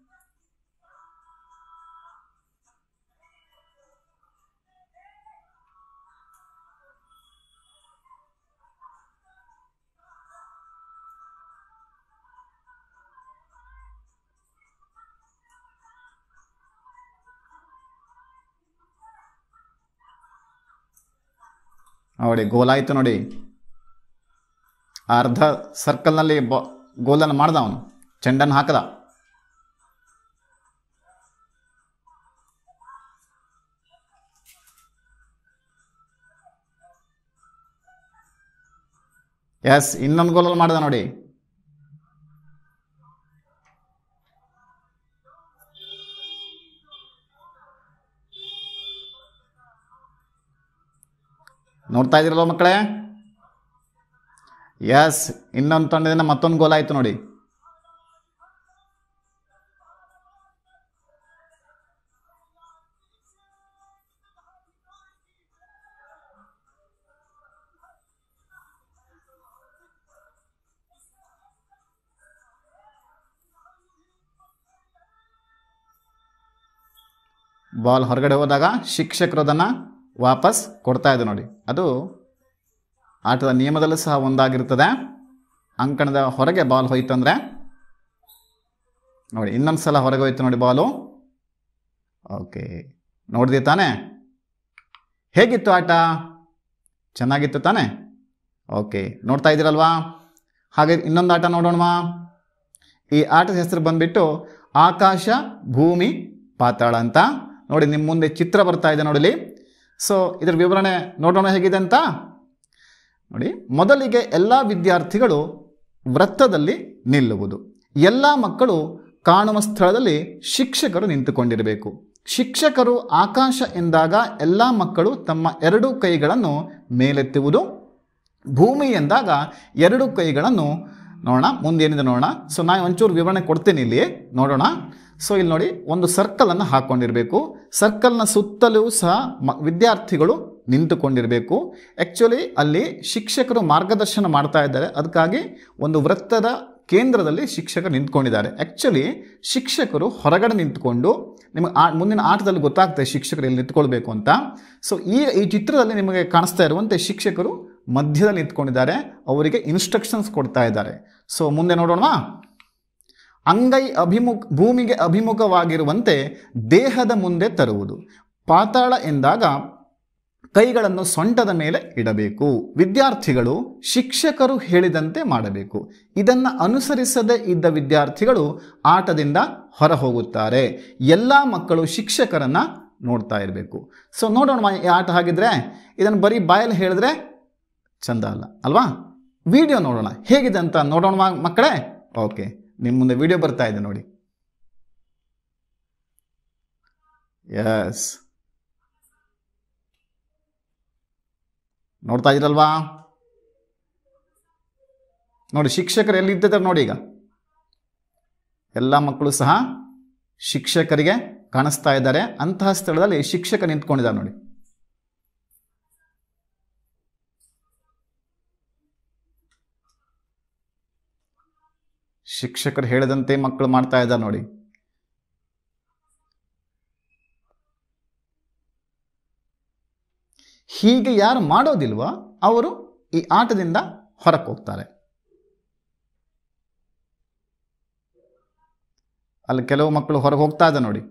ನೋಡಿ ಗೋಲ್ ಆಯಿತು ನೋಡಿ ಆ ಅರ್ಧ ಸರ್ಕಲ್ನಲ್ಲಿ ಬ ಗೋಲನ್ನು ಮಾಡ್ದ ಅವನು ಚೆಂಡನ್ನು ಹಾಕದ ಎಸ್ ಇನ್ನೊಂದು ಗೋಲಲ್ಲಿ ಮಾಡ್ದ ನೋಡಿ ನೋಡ್ತಾ ಇದ್ದೀರಲ್ವ ಮಕ್ಕಳೇ ಎಸ್ ಇನ್ನೊಂದು ತಂಡದಿಂದ ಮತ್ತೊಂದು ಗೋಲ್ ಆಯಿತು ನೋಡಿ ಬಾಲ್ ಹೊರಗಡೆ ಹೋದಾಗ ಶಿಕ್ಷಕರು ಅದನ್ನು ವಾಪಸ್ ಕೊಡ್ತಾ ಇದೆ ನೋಡಿ ಅದು ಆಟದ ನಿಯಮದಲ್ಲೂ ಸಹ ಒಂದಾಗಿರ್ತದೆ ಅಂಕಣದ ಹೊರಗೆ ಬಾಲ್ ಹೋಯ್ತಂದ್ರೆ ನೋಡಿ ಇನ್ನೊಂದು ಸಲ ಹೊರಗೆ ಹೋಯ್ತು ನೋಡಿ ಬಾಲು ಓಕೆ ನೋಡಿದೆ ತಾನೇ ಹೇಗಿತ್ತು ಆಟ ಚೆನ್ನಾಗಿತ್ತು ತಾನೇ ಓಕೆ ನೋಡ್ತಾ ಇದ್ದೀರಲ್ವಾ ಹಾಗೆ ಇನ್ನೊಂದು ಆಟ ನೋಡೋಣವಾ ಈ ಆಟದ ಹೆಸರು ಬಂದ್ಬಿಟ್ಟು ಆಕಾಶ ಭೂಮಿ ಪಾತಾಳ ಅಂತ ನೋಡಿ ನಿಮ್ಮ ಮುಂದೆ ಚಿತ್ರ ಬರ್ತಾ ಇದೆ ನೋಡಲಿ ಸೊ ಇದರ ವಿವರಣೆ ನೋಡೋಣ ಹೇಗಿದೆ ಅಂತ ನೋಡಿ ಮೊದಲಿಗೆ ಎಲ್ಲ ವಿದ್ಯಾರ್ಥಿಗಳು ವೃತ್ತದಲ್ಲಿ ನಿಲ್ಲುವುದು ಎಲ್ಲ ಮಕ್ಕಳು ಕಾಣುವ ಸ್ಥಳದಲ್ಲಿ ಶಿಕ್ಷಕರು ನಿಂತುಕೊಂಡಿರಬೇಕು ಶಿಕ್ಷಕರು ಆಕಾಶ ಎಂದಾಗ ಎಲ್ಲ ಮಕ್ಕಳು ತಮ್ಮ ಎರಡೂ ಕೈಗಳನ್ನು ಮೇಲೆತ್ತುವುದು ಭೂಮಿ ಎಂದಾಗ ಎರಡು ಕೈಗಳನ್ನು ನೋಡೋಣ ಮುಂದೇನಿದೆ ನೋಡೋಣ ಸೊ ನಾನು ಒಂಚೂರು ವಿವರಣೆ ಕೊಡ್ತೇನೆ ಇಲ್ಲಿ ನೋಡೋಣ ಸೊ ಇಲ್ಲಿ ನೋಡಿ ಒಂದು ಸರ್ಕಲನ್ನು ಹಾಕ್ಕೊಂಡಿರಬೇಕು ಸರ್ಕಲ್ನ ಸುತ್ತಲೂ ಸಹ ಮ ವಿದ್ಯಾರ್ಥಿಗಳು ನಿಂತುಕೊಂಡಿರಬೇಕು ಆ್ಯಕ್ಚುಲಿ ಅಲ್ಲಿ ಶಿಕ್ಷಕರು ಮಾರ್ಗದರ್ಶನ ಮಾಡ್ತಾ ಇದ್ದಾರೆ ಅದಕ್ಕಾಗಿ ಒಂದು ವೃತ್ತದ ಕೇಂದ್ರದಲ್ಲಿ ಶಿಕ್ಷಕರು ನಿಂತ್ಕೊಂಡಿದ್ದಾರೆ ಆ್ಯಕ್ಚುಲಿ ಶಿಕ್ಷಕರು ಹೊರಗಡೆ ನಿಂತ್ಕೊಂಡು ನಿಮಗೆ ಆ ಮುಂದಿನ ಆಟದಲ್ಲಿ ಗೊತ್ತಾಗ್ತದೆ ಶಿಕ್ಷಕರು ಎಲ್ಲಿ ನಿಂತ್ಕೊಳ್ಬೇಕು ಅಂತ ಸೊ ಈ ಈ ಚಿತ್ರದಲ್ಲಿ ನಿಮಗೆ ಕಾಣಿಸ್ತಾ ಇರುವಂತೆ ಶಿಕ್ಷಕರು ಮಧ್ಯದಲ್ಲಿ ನಿಂತ್ಕೊಂಡಿದ್ದಾರೆ ಅವರಿಗೆ ಇನ್ಸ್ಟ್ರಕ್ಷನ್ಸ್ ಕೊಡ್ತಾ ಇದ್ದಾರೆ ಸೊ ಮುಂದೆ ನೋಡೋಣವಾ ಅಂಗೈ ಅಭಿಮುಖ ಭೂಮಿಗೆ ಅಭಿಮುಖವಾಗಿರುವಂತೆ ದೇಹದ ಮುಂದೆ ತರುವುದು ಪಾತಾಳ ಎಂದಾಗ ಕೈಗಳನ್ನು ಸೊಂಟದ ಮೇಲೆ ಇಡಬೇಕು ವಿದ್ಯಾರ್ಥಿಗಳು ಶಿಕ್ಷಕರು ಹೇಳಿದಂತೆ ಮಾಡಬೇಕು ಇದನ್ನು ಅನುಸರಿಸದೇ ಇದ್ದ ವಿದ್ಯಾರ್ಥಿಗಳು ಆಟದಿಂದ ಹೊರ ಹೋಗುತ್ತಾರೆ ಎಲ್ಲ ಮಕ್ಕಳು ಶಿಕ್ಷಕರನ್ನ ನೋಡ್ತಾ ಇರಬೇಕು ಸೊ ನೋಡೋಣ ಈ ಆಟ ಹಾಗಿದ್ರೆ ಇದನ್ನು ಬರೀ ಬಾಯಲ್ಲಿ ಹೇಳಿದ್ರೆ ಚಂದ ಅಲ್ಲ ಅಲ್ವಾ ವಿಡಿಯೋ ನೋಡೋಣ ಹೇಗಿದೆ ಅಂತ ನೋಡೋಣ ಮಕ್ಕಳೇ ಓಕೆ ನಿಮ್ಮ ಮುಂದೆ ವಿಡಿಯೋ ಬರ್ತಾ ಇದೆ ನೋಡಿ ಎಸ್ ನೋಡ್ತಾ ಇದ್ದೀರಲ್ವಾ ನೋಡಿ ಶಿಕ್ಷಕರು ಎಲ್ಲಿದ್ದಾರೆ ನೋಡಿ ಈಗ ಎಲ್ಲ ಮಕ್ಕಳು ಸಹ ಶಿಕ್ಷಕರಿಗೆ ಕಾಣಿಸ್ತಾ ಇದ್ದಾರೆ ಅಂತಹ ಸ್ಥಳದಲ್ಲಿ ಶಿಕ್ಷಕ ನಿಂತ್ಕೊಂಡಿದ್ದಾರೆ ನೋಡಿ ಶಿಕ್ಷಕರು ಹೇಳಿದಂತೆ ಮಕ್ಕಳು ಮಾಡ್ತಾ ಇದ್ದಾರೆ ನೋಡಿ ಹೀಗೆ ಯಾರು ಮಾಡೋದಿಲ್ವೋ ಅವರು ಈ ಆಟದಿಂದ ಹೊರಕ್ಕೆ ಹೋಗ್ತಾರೆ ಅಲ್ಲಿ ಕೆಲವು ಮಕ್ಕಳು ಹೊರಗೆ ಹೋಗ್ತಾ ಇದೆ ನೋಡಿ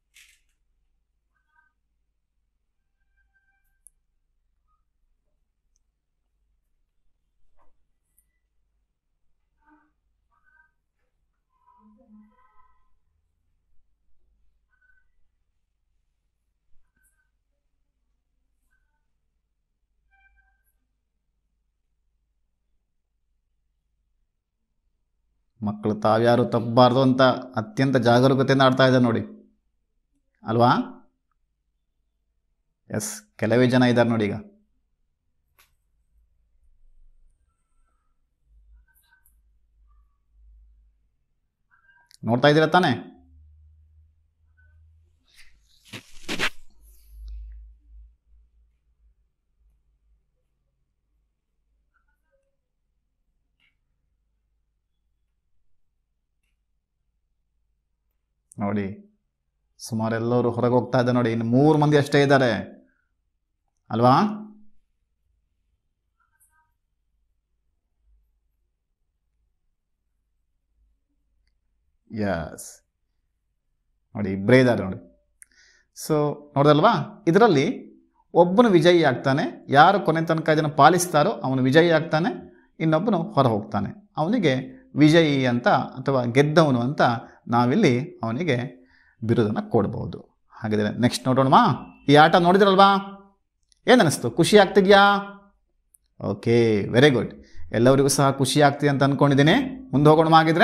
ಮಕ್ಕಳು ತಾವ್ಯಾರು ತಪ್ಪಬಾರ್ದು ಅಂತ ಅತ್ಯಂತ ಜಾಗರೂಕತೆಯಿಂದ ಆಡ್ತಾ ಇದ್ದಾರೆ ನೋಡಿ ಅಲ್ವಾ ಎಸ್ ಕೆಲವೇ ಜನ ಇದ್ದಾರೆ ನೋಡಿ ಈಗ ನೋಡ್ತಾ ಇದ್ದೀರಾ ತಾನೇ ನೋಡಿ ಸುಮಾರು ಎಲ್ಲರೂ ಹೊರಗೆ ಹೋಗ್ತಾ ಇದ್ದಾರೆ ನೋಡಿ ಇನ್ನು ಮೂರು ಮಂದಿ ಅಷ್ಟೇ ಇದ್ದಾರೆ ಅಲ್ವಾ ಯಸ್ ನೋಡಿ ಇಬ್ಬರೇ ಇದ್ದಾರೆ ನೋಡಿ ಸೊ ನೋಡಿದಲ್ವಾ ಇದರಲ್ಲಿ ಒಬ್ಬನು ವಿಜಯಿ ಆಗ್ತಾನೆ ಯಾರು ಕೊನೆ ತನಕ ಇದನ್ನು ಪಾಲಿಸ್ತಾರೋ ಅವನು ವಿಜಯಿ ಆಗ್ತಾನೆ ಇನ್ನೊಬ್ಬನು ಹೊರ ಹೋಗ್ತಾನೆ ಅವನಿಗೆ ವಿಜಯಿ ಅಂತ ಅಥವಾ ಗೆದ್ದವನು ಅಂತ ನಾವಿಲ್ಲಿ ಅವನಿಗೆ ಬಿರುದನ್ನು ಕೊಡ್ಬೋದು ಹಾಗಿದ್ರೆ ನೆಕ್ಸ್ಟ್ ನೋಡೋಣವಾ ಈ ಆಟ ನೋಡಿದ್ರಲ್ವಾ ಏನನ್ನಿಸ್ತು ಖುಷಿ ಆಗ್ತಿದ್ಯಾ ಓಕೆ ವೆರಿ ಗುಡ್ ಎಲ್ಲರಿಗೂ ಸಹ ಖುಷಿ ಆಗ್ತಿದೆ ಅಂತ ಅಂದ್ಕೊಂಡಿದ್ದೀನಿ ಮುಂದೆ ಹೋಗೋಣ ಆಗಿದ್ರೆ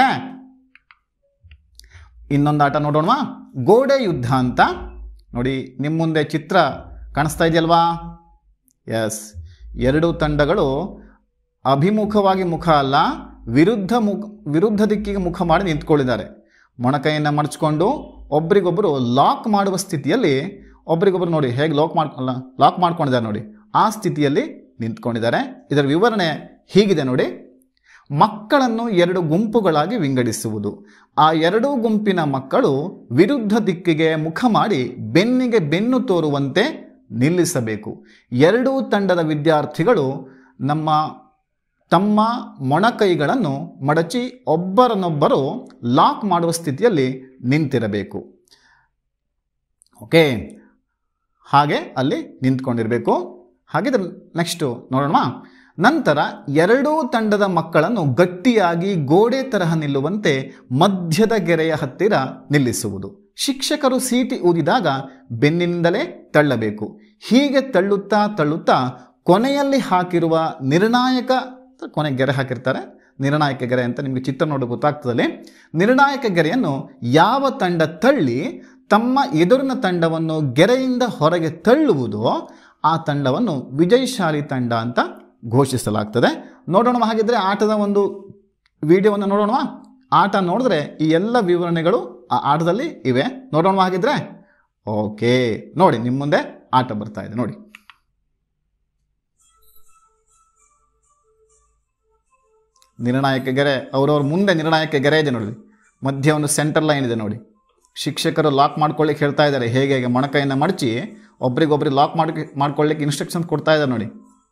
ಇನ್ನೊಂದು ಆಟ ನೋಡೋಣವಾ ಗೋಡೆ ಯುದ್ಧ ಅಂತ ನೋಡಿ ನಿಮ್ಮ ಮುಂದೆ ಚಿತ್ರ ಕಾಣಿಸ್ತಾ ಇದೆಯಲ್ವಾ ಎಸ್ ಎರಡು ತಂಡಗಳು ಅಭಿಮುಖವಾಗಿ ಮುಖ ಅಲ್ಲ ವಿರುದ್ಧ ಮುಖ ವಿರುದ್ಧ ದಿಕ್ಕಿಗೆ ಮುಖ ಮಾಡಿ ನಿಂತ್ಕೊಂಡಿದ್ದಾರೆ ಮೊಣಕೈಯನ್ನು ಮಡಚ್ಕೊಂಡು ಒಬ್ರಿಗೊಬ್ಬರು ಲಾಕ್ ಮಾಡುವ ಸ್ಥಿತಿಯಲ್ಲಿ ಒಬ್ರಿಗೊಬ್ರು ನೋಡಿ ಹೇಗೆ ಲಾಕ್ ಮಾಡ್ಕೊಲ್ಲ ಲಾಕ್ ಮಾಡ್ಕೊಂಡಿದ್ದಾರೆ ನೋಡಿ ಆ ಸ್ಥಿತಿಯಲ್ಲಿ ನಿಂತ್ಕೊಂಡಿದ್ದಾರೆ ಇದರ ವಿವರಣೆ ಹೀಗಿದೆ ನೋಡಿ ಮಕ್ಕಳನ್ನು ಎರಡು ಗುಂಪುಗಳಾಗಿ ವಿಂಗಡಿಸುವುದು ಆ ಎರಡೂ ಗುಂಪಿನ ಮಕ್ಕಳು ವಿರುದ್ಧ ದಿಕ್ಕಿಗೆ ಮುಖ ಮಾಡಿ ಬೆನ್ನಿಗೆ ಬೆನ್ನು ತೋರುವಂತೆ ನಿಲ್ಲಿಸಬೇಕು ಎರಡೂ ತಂಡದ ವಿದ್ಯಾರ್ಥಿಗಳು ನಮ್ಮ ತಮ್ಮ ಮೊಣಕೈಗಳನ್ನು ಮಡಚಿ ಒಬ್ಬರನ್ನೊಬ್ಬರು ಲಾಕ್ ಮಾಡುವ ಸ್ಥಿತಿಯಲ್ಲಿ ನಿಂತಿರಬೇಕು ಓಕೆ ಹಾಗೆ ಅಲ್ಲಿ ನಿಂತ್ಕೊಂಡಿರಬೇಕು ಹಾಗಿದ್ರೆ ನೆಕ್ಸ್ಟು ನೋಡೋಣ ನಂತರ ಎರಡೂ ತಂಡದ ಮಕ್ಕಳನ್ನು ಗಟ್ಟಿಯಾಗಿ ಗೋಡೆ ತರಹ ನಿಲ್ಲುವಂತೆ ಮಧ್ಯದ ಗೆರೆಯ ಹತ್ತಿರ ನಿಲ್ಲಿಸುವುದು ಶಿಕ್ಷಕರು ಸೀಟಿ ಊದಿದಾಗ ಬೆನ್ನಿನಿಂದಲೇ ತಳ್ಳಬೇಕು ಹೀಗೆ ತಳ್ಳುತ್ತಾ ತಳ್ಳುತ್ತಾ ಕೊನೆಯಲ್ಲಿ ಹಾಕಿರುವ ನಿರ್ಣಾಯಕ ಕೊನೆ ಗೆರೆ ಹಾಕಿರ್ತಾರೆ ನಿರ್ಣಾಯಕ ಗೆರೆ ಅಂತ ನಿಮಗೆ ಚಿತ್ರ ನೋಡಿ ಗೊತ್ತಾಗ್ತದಲ್ಲಿ ನಿರ್ಣಾಯಕ ಗೆರೆಯನ್ನು ಯಾವ ತಂಡ ತಳ್ಳಿ ತಮ್ಮ ಎದುರಿನ ತಂಡವನ್ನು ಗೆರೆಯಿಂದ ಹೊರಗೆ ತಳ್ಳುವುದೋ ಆ ತಂಡವನ್ನು ವಿಜಯಶಾಲಿ ತಂಡ ಅಂತ ಘೋಷಿಸಲಾಗ್ತದೆ ನೋಡೋಣ ಹಾಗಿದ್ರೆ ಆಟದ ಒಂದು ವಿಡಿಯೋವನ್ನು ನೋಡೋಣ ಆಟ ನೋಡಿದ್ರೆ ಈ ಎಲ್ಲ ವಿವರಣೆಗಳು ಆ ಆಟದಲ್ಲಿ ಇವೆ ನೋಡೋಣ ಹಾಗಿದ್ರೆ ಓಕೆ ನೋಡಿ ನಿಮ್ಮ ಮುಂದೆ ಆಟ ಬರ್ತಾ ಇದೆ ನೋಡಿ ನಿರ್ಣಾಯಕ ಗೆರೆ ಅವರವ್ರ ಮುಂದೆ ನಿರ್ಣಾಯಕ ಗೆರೆ ಇದೆ ನೋಡಿ ಮಧ್ಯ ಒಂದು ಸೆಂಟರ್ ಲೈನ್ ಇದೆ ನೋಡಿ ಶಿಕ್ಷಕರು ಲಾಕ್ ಮಾಡ್ಕೊಳ್ಳಿಕ್ಕೆ ಹೇಳ್ತಾ ಇದ್ದಾರೆ ಹೇಗೆ ಹೇಗೆ ಮೊಣಕೈಯನ್ನು ಮಡಚಿ ಒಬ್ರಿಗೊಬ್ರಿಗೆ ಲಾಕ್ ಮಾಡಿ ಮಾಡ್ಕೊಳ್ಳಿಕ್ಕೆ ಇನ್ಸ್ಟ್ರಕ್ಷನ್ಸ್ ಕೊಡ್ತಾ ಇದ್ದಾರೆ ನೋಡಿ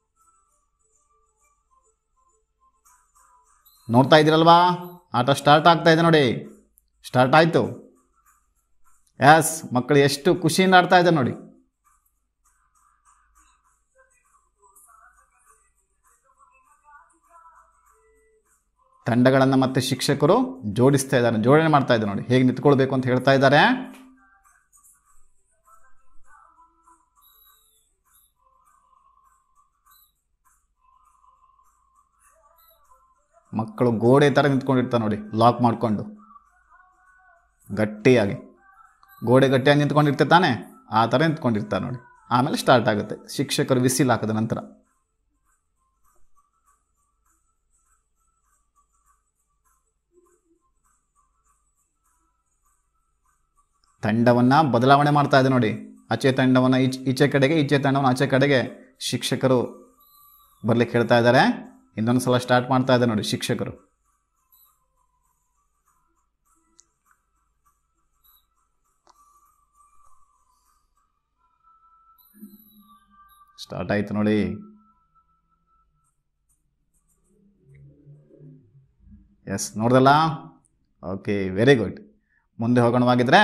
ನೋಡ್ತಾ ಇದ್ದೀರಲ್ವಾ ಆಟ ಸ್ಟಾರ್ಟ್ ಆಗ್ತಾ ಇದೆ ನೋಡಿ ಸ್ಟಾರ್ಟ್ ಆಯಿತು ಎಸ್ ಮಕ್ಕಳು ಎಷ್ಟು ಖುಷಿಯಿಂದ ಆಡ್ತಾ ಇದ್ದಾರೆ ನೋಡಿ ತಂಡಗಳನ್ನು ಮತ್ತೆ ಶಿಕ್ಷಕರು ಜೋಡಿಸ್ತಾ ಇದ್ದಾರೆ ಜೋಡಣೆ ಮಾಡ್ತಾ ಇದ್ದಾರೆ ನೋಡಿ ಹೇಗೆ ನಿಂತ್ಕೊಳ್ಬೇಕು ಅಂತ ಹೇಳ್ತಾ ಇದ್ದಾರೆ ಮಕ್ಕಳು ಗೋಡೆ ಥರ ನಿಂತ್ಕೊಂಡಿರ್ತಾರೆ ನೋಡಿ ಲಾಕ್ ಮಾಡಿಕೊಂಡು ಗಟ್ಟಿಯಾಗಿ ಗೋಡೆ ಗಟ್ಟಿಯಾಗಿ ನಿಂತ್ಕೊಂಡಿರ್ತಾರೆ ತಾನೆ ಆ ಥರ ನಿಂತ್ಕೊಂಡಿರ್ತಾರೆ ನೋಡಿ ಆಮೇಲೆ ಸ್ಟಾರ್ಟ್ ಆಗುತ್ತೆ ಶಿಕ್ಷಕರು ವಿಸಿಲ್ ಹಾಕಿದ ನಂತರ ತಂಡವನ್ನು ಬದಲಾವಣೆ ಮಾಡ್ತಾ ಇದೆ ನೋಡಿ ಆಚೆ ತಂಡವನ್ನು ಈಚೆ ಈಚೆ ಕಡೆಗೆ ಈಚೆ ತಂಡವನ್ನು ಆಚೆ ಕಡೆಗೆ ಶಿಕ್ಷಕರು ಬರ್ಲಿಕ್ಕೆ ಹೇಳ್ತಾ ಇದ್ದಾರೆ ಇನ್ನೊಂದು ಸಲ ಸ್ಟಾರ್ಟ್ ಮಾಡ್ತಾ ಇದ್ದಾರೆ ನೋಡಿ ಶಿಕ್ಷಕರು ಸ್ಟಾರ್ಟ್ ಆಯ್ತು ನೋಡಿ ಎಸ್ ನೋಡ್ದಲ್ಲ ಓಕೆ ವೆರಿ ಗುಡ್ ಮುಂದೆ ಹೋಗೋಣವಾಗಿದ್ರೆ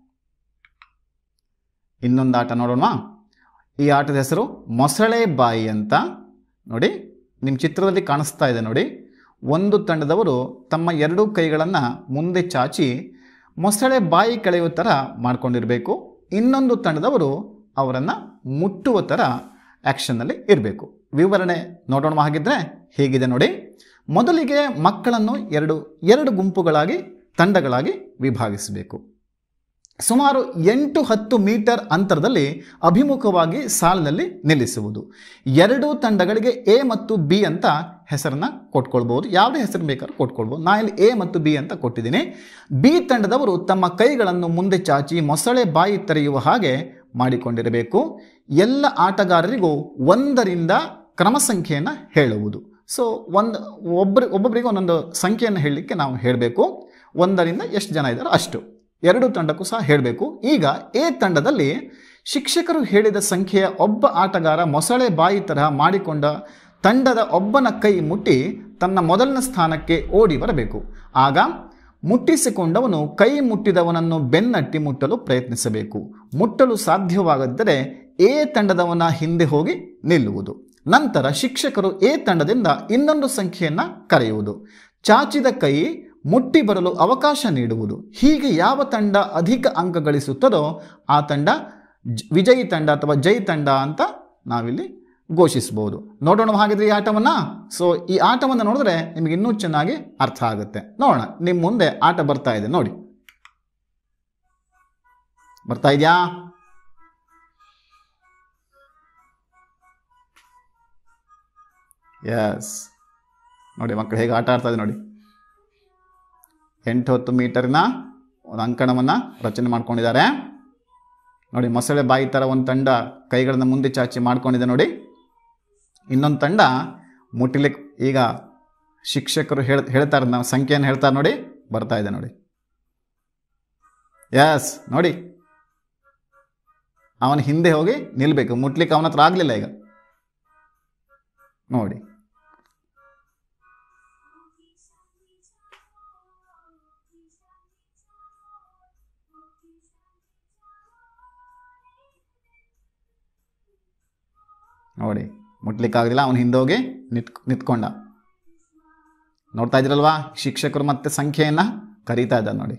ಇನ್ನೊಂದು ಆಟ ನೋಡೋಣ ಈ ಆಟದ ಹೆಸರು ಮೊಸಳೆ ಬಾಯಿ ಅಂತ ನೋಡಿ ನಿಮ್ಮ ಚಿತ್ರದಲ್ಲಿ ಕಾಣಿಸ್ತಾ ಇದೆ ನೋಡಿ ಒಂದು ತಂಡದವರು ತಮ್ಮ ಎರಡೂ ಕೈಗಳನ್ನು ಮುಂದೆ ಚಾಚಿ ಮೊಸಳೆ ಬಾಯಿ ಕಳೆಯುವ ಥರ ಮಾಡ್ಕೊಂಡಿರಬೇಕು ಇನ್ನೊಂದು ತಂಡದವರು ಅವರನ್ನು ಮುಟ್ಟುವ ಥರ ಆ್ಯಕ್ಷನ್ನಲ್ಲಿ ಇರಬೇಕು ವಿವರಣೆ ನೋಡೋಣ ಹಾಗಿದ್ರೆ ಹೇಗಿದೆ ನೋಡಿ ಮೊದಲಿಗೆ ಮಕ್ಕಳನ್ನು ಎರಡು ಎರಡು ಗುಂಪುಗಳಾಗಿ ತಂಡಗಳಾಗಿ ವಿಭಾಗಿಸಬೇಕು ಸುಮಾರು ಎಂಟು ಹತ್ತು ಮೀಟರ್ ಅಂತರದಲ್ಲಿ ಅಭಿಮುಖವಾಗಿ ಸಾಲಿನಲ್ಲಿ ನಿಲ್ಲಿಸುವುದು ಎರಡೂ ತಂಡಗಳಿಗೆ ಎ ಮತ್ತು ಬಿ ಅಂತ ಹೆಸರನ್ನ ಕೊಟ್ಕೊಳ್ಬೋದು ಯಾವುದೇ ಹೆಸರು ಬೇಕಾದ್ರೂ ಕೊಟ್ಕೊಳ್ಬೋದು ನಾ ಇಲ್ಲಿ ಎ ಮತ್ತು ಬಿ ಅಂತ ಕೊಟ್ಟಿದ್ದೀನಿ ಬಿ ತಂಡದವರು ತಮ್ಮ ಕೈಗಳನ್ನು ಮುಂದೆ ಚಾಚಿ ಮೊಸಳೆ ಬಾಯಿ ತೆರೆಯುವ ಹಾಗೆ ಮಾಡಿಕೊಂಡಿರಬೇಕು ಎಲ್ಲ ಆಟಗಾರರಿಗೂ ಒಂದರಿಂದ ಕ್ರಮ ಸಂಖ್ಯೆಯನ್ನು ಹೇಳುವುದು ಸೊ ಒಂದು ಒಬ್ಬರು ಒಬ್ಬೊಬ್ಬರಿಗೆ ಒಂದೊಂದು ಸಂಖ್ಯೆಯನ್ನು ಹೇಳಲಿಕ್ಕೆ ನಾವು ಹೇಳಬೇಕು ಒಂದರಿಂದ ಎಷ್ಟು ಜನ ಇದ್ದಾರೋ ಅಷ್ಟು ಎರಡು ತಂಡಕ್ಕೂ ಸಹ ಹೇಳಬೇಕು ಈಗ ಎ ತಂಡದಲ್ಲಿ ಶಿಕ್ಷಕರು ಹೇಳಿದ ಸಂಖ್ಯೆಯ ಒಬ್ಬ ಆಟಗಾರ ಮೊಸಳೆ ಬಾಯಿ ತರಹ ಮಾಡಿಕೊಂಡ ತಂಡದ ಒಬ್ಬನ ಕೈ ಮುಟ್ಟಿ ತನ್ನ ಮೊದಲನ ಸ್ಥಾನಕ್ಕೆ ಓಡಿ ಬರಬೇಕು ಆಗ ಮುಟ್ಟಿಸಿಕೊಂಡವನು ಕೈ ಮುಟ್ಟಿದವನನ್ನು ಬೆನ್ನಟ್ಟಿ ಮುಟ್ಟಲು ಪ್ರಯತ್ನಿಸಬೇಕು ಮುಟ್ಟಲು ಸಾಧ್ಯವಾಗದಿದ್ದರೆ ಎ ತಂಡದವನ ಹಿಂದೆ ಹೋಗಿ ನಿಲ್ಲುವುದು ನಂತರ ಶಿಕ್ಷಕರು ಎ ತಂಡದಿಂದ ಇನ್ನೊಂದು ಸಂಖ್ಯೆಯನ್ನು ಕರೆಯುವುದು ಚಾಚಿದ ಕೈ ಮುಟ್ಟಿ ಬರಲು ಅವಕಾಶ ನೀಡುವುದು ಹೀಗೆ ಯಾವ ತಂಡ ಅಧಿಕ ಅಂಕ ಗಳಿಸುತ್ತದೋ ಆ ತಂಡ ಜ್- ವಿಜಯಿ ತಂಡ ಅಥವಾ ಜೈ ತಂಡ ಅಂತ ನಾವಿಲ್ಲಿ ಘೋಷಿಸಬಹುದು ನೋಡೋಣ ಹಾಗಿದ್ರೆ ಈ ಆಟವನ್ನು ಸೊ ಈ ಆಟವನ್ನು ನೋಡಿದ್ರೆ ನಿಮಗೆ ಇನ್ನೂ ಚೆನ್ನಾಗಿ ಅರ್ಥ ಆಗುತ್ತೆ ನೋಡೋಣ ನಿಮ್ಮ ಮುಂದೆ ಆಟ ಬರ್ತಾ ಇದೆ ನೋಡಿ ಬರ್ತಾ ಇದೆಯಾ ಎಸ್ ನೋಡಿ ಮಕ್ಕಳು ಹೇಗೆ ಆಟ ಆಡ್ತಾ ಇದೆ ನೋಡಿ ಎಂಟು ಹತ್ತು ಮೀಟರ್ನ ಒಂದು ಅಂಕಣವನ್ನು ರಚನೆ ಮಾಡ್ಕೊಂಡಿದ್ದಾರೆ ನೋಡಿ ಮೊಸಳೆ ಬಾಯಿ ಥರ ಒಂದು ತಂಡ ಕೈಗಳನ್ನು ಮುಂದೆ ಚಾಚಿ ಮಾಡ್ಕೊಂಡಿದೆ ನೋಡಿ ಇನ್ನೊಂದು ತಂಡ ಮುಟ್ಟಿಲಿಕ್ಕೆ ಈಗ ಶಿಕ್ಷಕರು ಹೇಳ್ ಹೇಳ್ತಾರೆ ನಾವು ಸಂಖ್ಯೆಯನ್ನು ಹೇಳ್ತಾರೆ ನೋಡಿ ಬರ್ತಾ ಇದೆ ನೋಡಿ ಯಸ್ ನೋಡಿ ಅವನ ಹಿಂದೆ ಹೋಗಿ ನಿಲ್ಬೇಕು ಮುಟ್ಲಿಕ್ಕೆ ಅವನ ಹತ್ರ ಆಗಲಿಲ್ಲ ಈಗ ನೋಡಿ ನೋಡಿ ಮುಟ್ಲಿಕ್ಕಾಗಲಿಲ್ಲ ಅವನ ಹಿಂದೆ ಹೋಗಿ ನಿಂತ್ ನಿಂತ್ಕೊಂಡ ನೋಡ್ತಾ ಇದ್ರಲ್ವಾ ಶಿಕ್ಷಕರು ಮತ್ತೆ ಸಂಖ್ಯೆಯನ್ನ ಕರೀತಾ ಇದ್ದಾರೆ ನೋಡಿ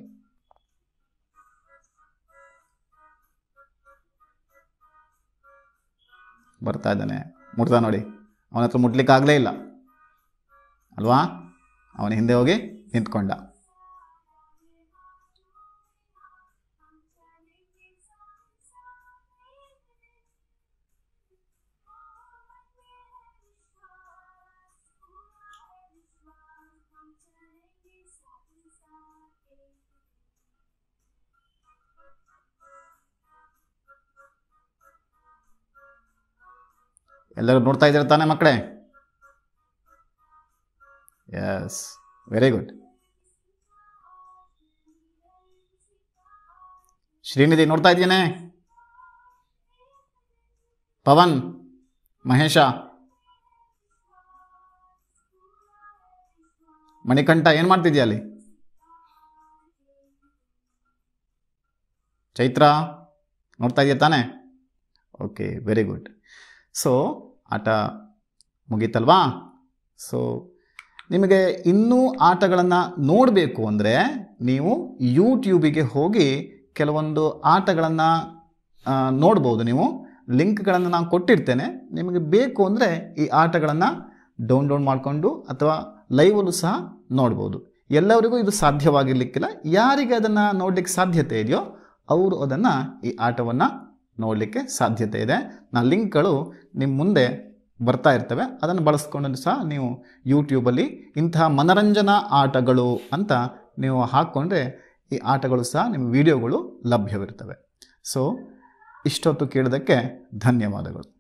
ಬರ್ತಾ ಇದ್ದಾನೆ ಮುಟ್ತಾ ನೋಡಿ ಅವನ ಹತ್ರ ಮುಟ್ಲಿಕ್ಕಾಗಲೇ ಇಲ್ಲ ಅಲ್ವಾ ಅವನ ಹಿಂದೆ ಹೋಗಿ ನಿಂತ್ಕೊಂಡ ಎಲ್ಲರೂ ನೋಡ್ತಾ ಇದ್ದೀರ ತಾನೇ ಮಕ್ಕಳೇ ಎಸ್ ವೆರಿ ಗುಡ್ ಶ್ರೀನಿಧಿ ನೋಡ್ತಾ ಇದ್ದೀನೆ ಪವನ್ ಮಹೇಶ ಮಣಿಕಂಠ ಏನು ಮಾಡ್ತಿದ್ಯಾ ಅಲ್ಲಿ ಚೈತ್ರ ನೋಡ್ತಾ ಇದೆಯಾ ತಾನೇ ಓಕೆ ವೆರಿ ಗುಡ್ ಸೊ ಆಟ ಮುಗೀತಲ್ವಾ ಸೊ ನಿಮಗೆ ಇನ್ನೂ ಆಟಗಳನ್ನು ನೋಡಬೇಕು ಅಂದರೆ ನೀವು ಯೂಟ್ಯೂಬಿಗೆ ಹೋಗಿ ಕೆಲವೊಂದು ಆಟಗಳನ್ನು ನೋಡ್ಬೋದು ನೀವು ಲಿಂಕ್ಗಳನ್ನು ನಾನು ಕೊಟ್ಟಿರ್ತೇನೆ ನಿಮಗೆ ಬೇಕು ಅಂದರೆ ಈ ಆಟಗಳನ್ನು ಡೌನ್ಲೋಡ್ ಮಾಡಿಕೊಂಡು ಅಥವಾ ಲೈವಲ್ಲೂ ಸಹ ನೋಡ್ಬೋದು ಎಲ್ಲರಿಗೂ ಇದು ಸಾಧ್ಯವಾಗಿರ್ಲಿಕ್ಕಿಲ್ಲ ಯಾರಿಗೆ ಅದನ್ನು ನೋಡಲಿಕ್ಕೆ ಸಾಧ್ಯತೆ ಇದೆಯೋ ಅವರು ಅದನ್ನು ಈ ಆಟವನ್ನು ನೋಡಲಿಕ್ಕೆ ಸಾಧ್ಯತೆ ಇದೆ ನಾನು ಲಿಂಕ್ಗಳು ನಿಮ್ಮ ಮುಂದೆ ಬರ್ತಾ ಇರ್ತವೆ ಅದನ್ನು ಬಳಸ್ಕೊಂಡು ಸಹ ನೀವು ಯೂಟ್ಯೂಬಲ್ಲಿ ಇಂತಹ ಮನರಂಜನಾ ಆಟಗಳು ಅಂತ ನೀವು ಹಾಕ್ಕೊಂಡ್ರೆ ಈ ಆಟಗಳು ಸಹ ನಿಮ್ಮ ವಿಡಿಯೋಗಳು ಲಭ್ಯವಿರ್ತವೆ ಸೊ ಇಷ್ಟೊತ್ತು ಕೇಳೋದಕ್ಕೆ ಧನ್ಯವಾದಗಳು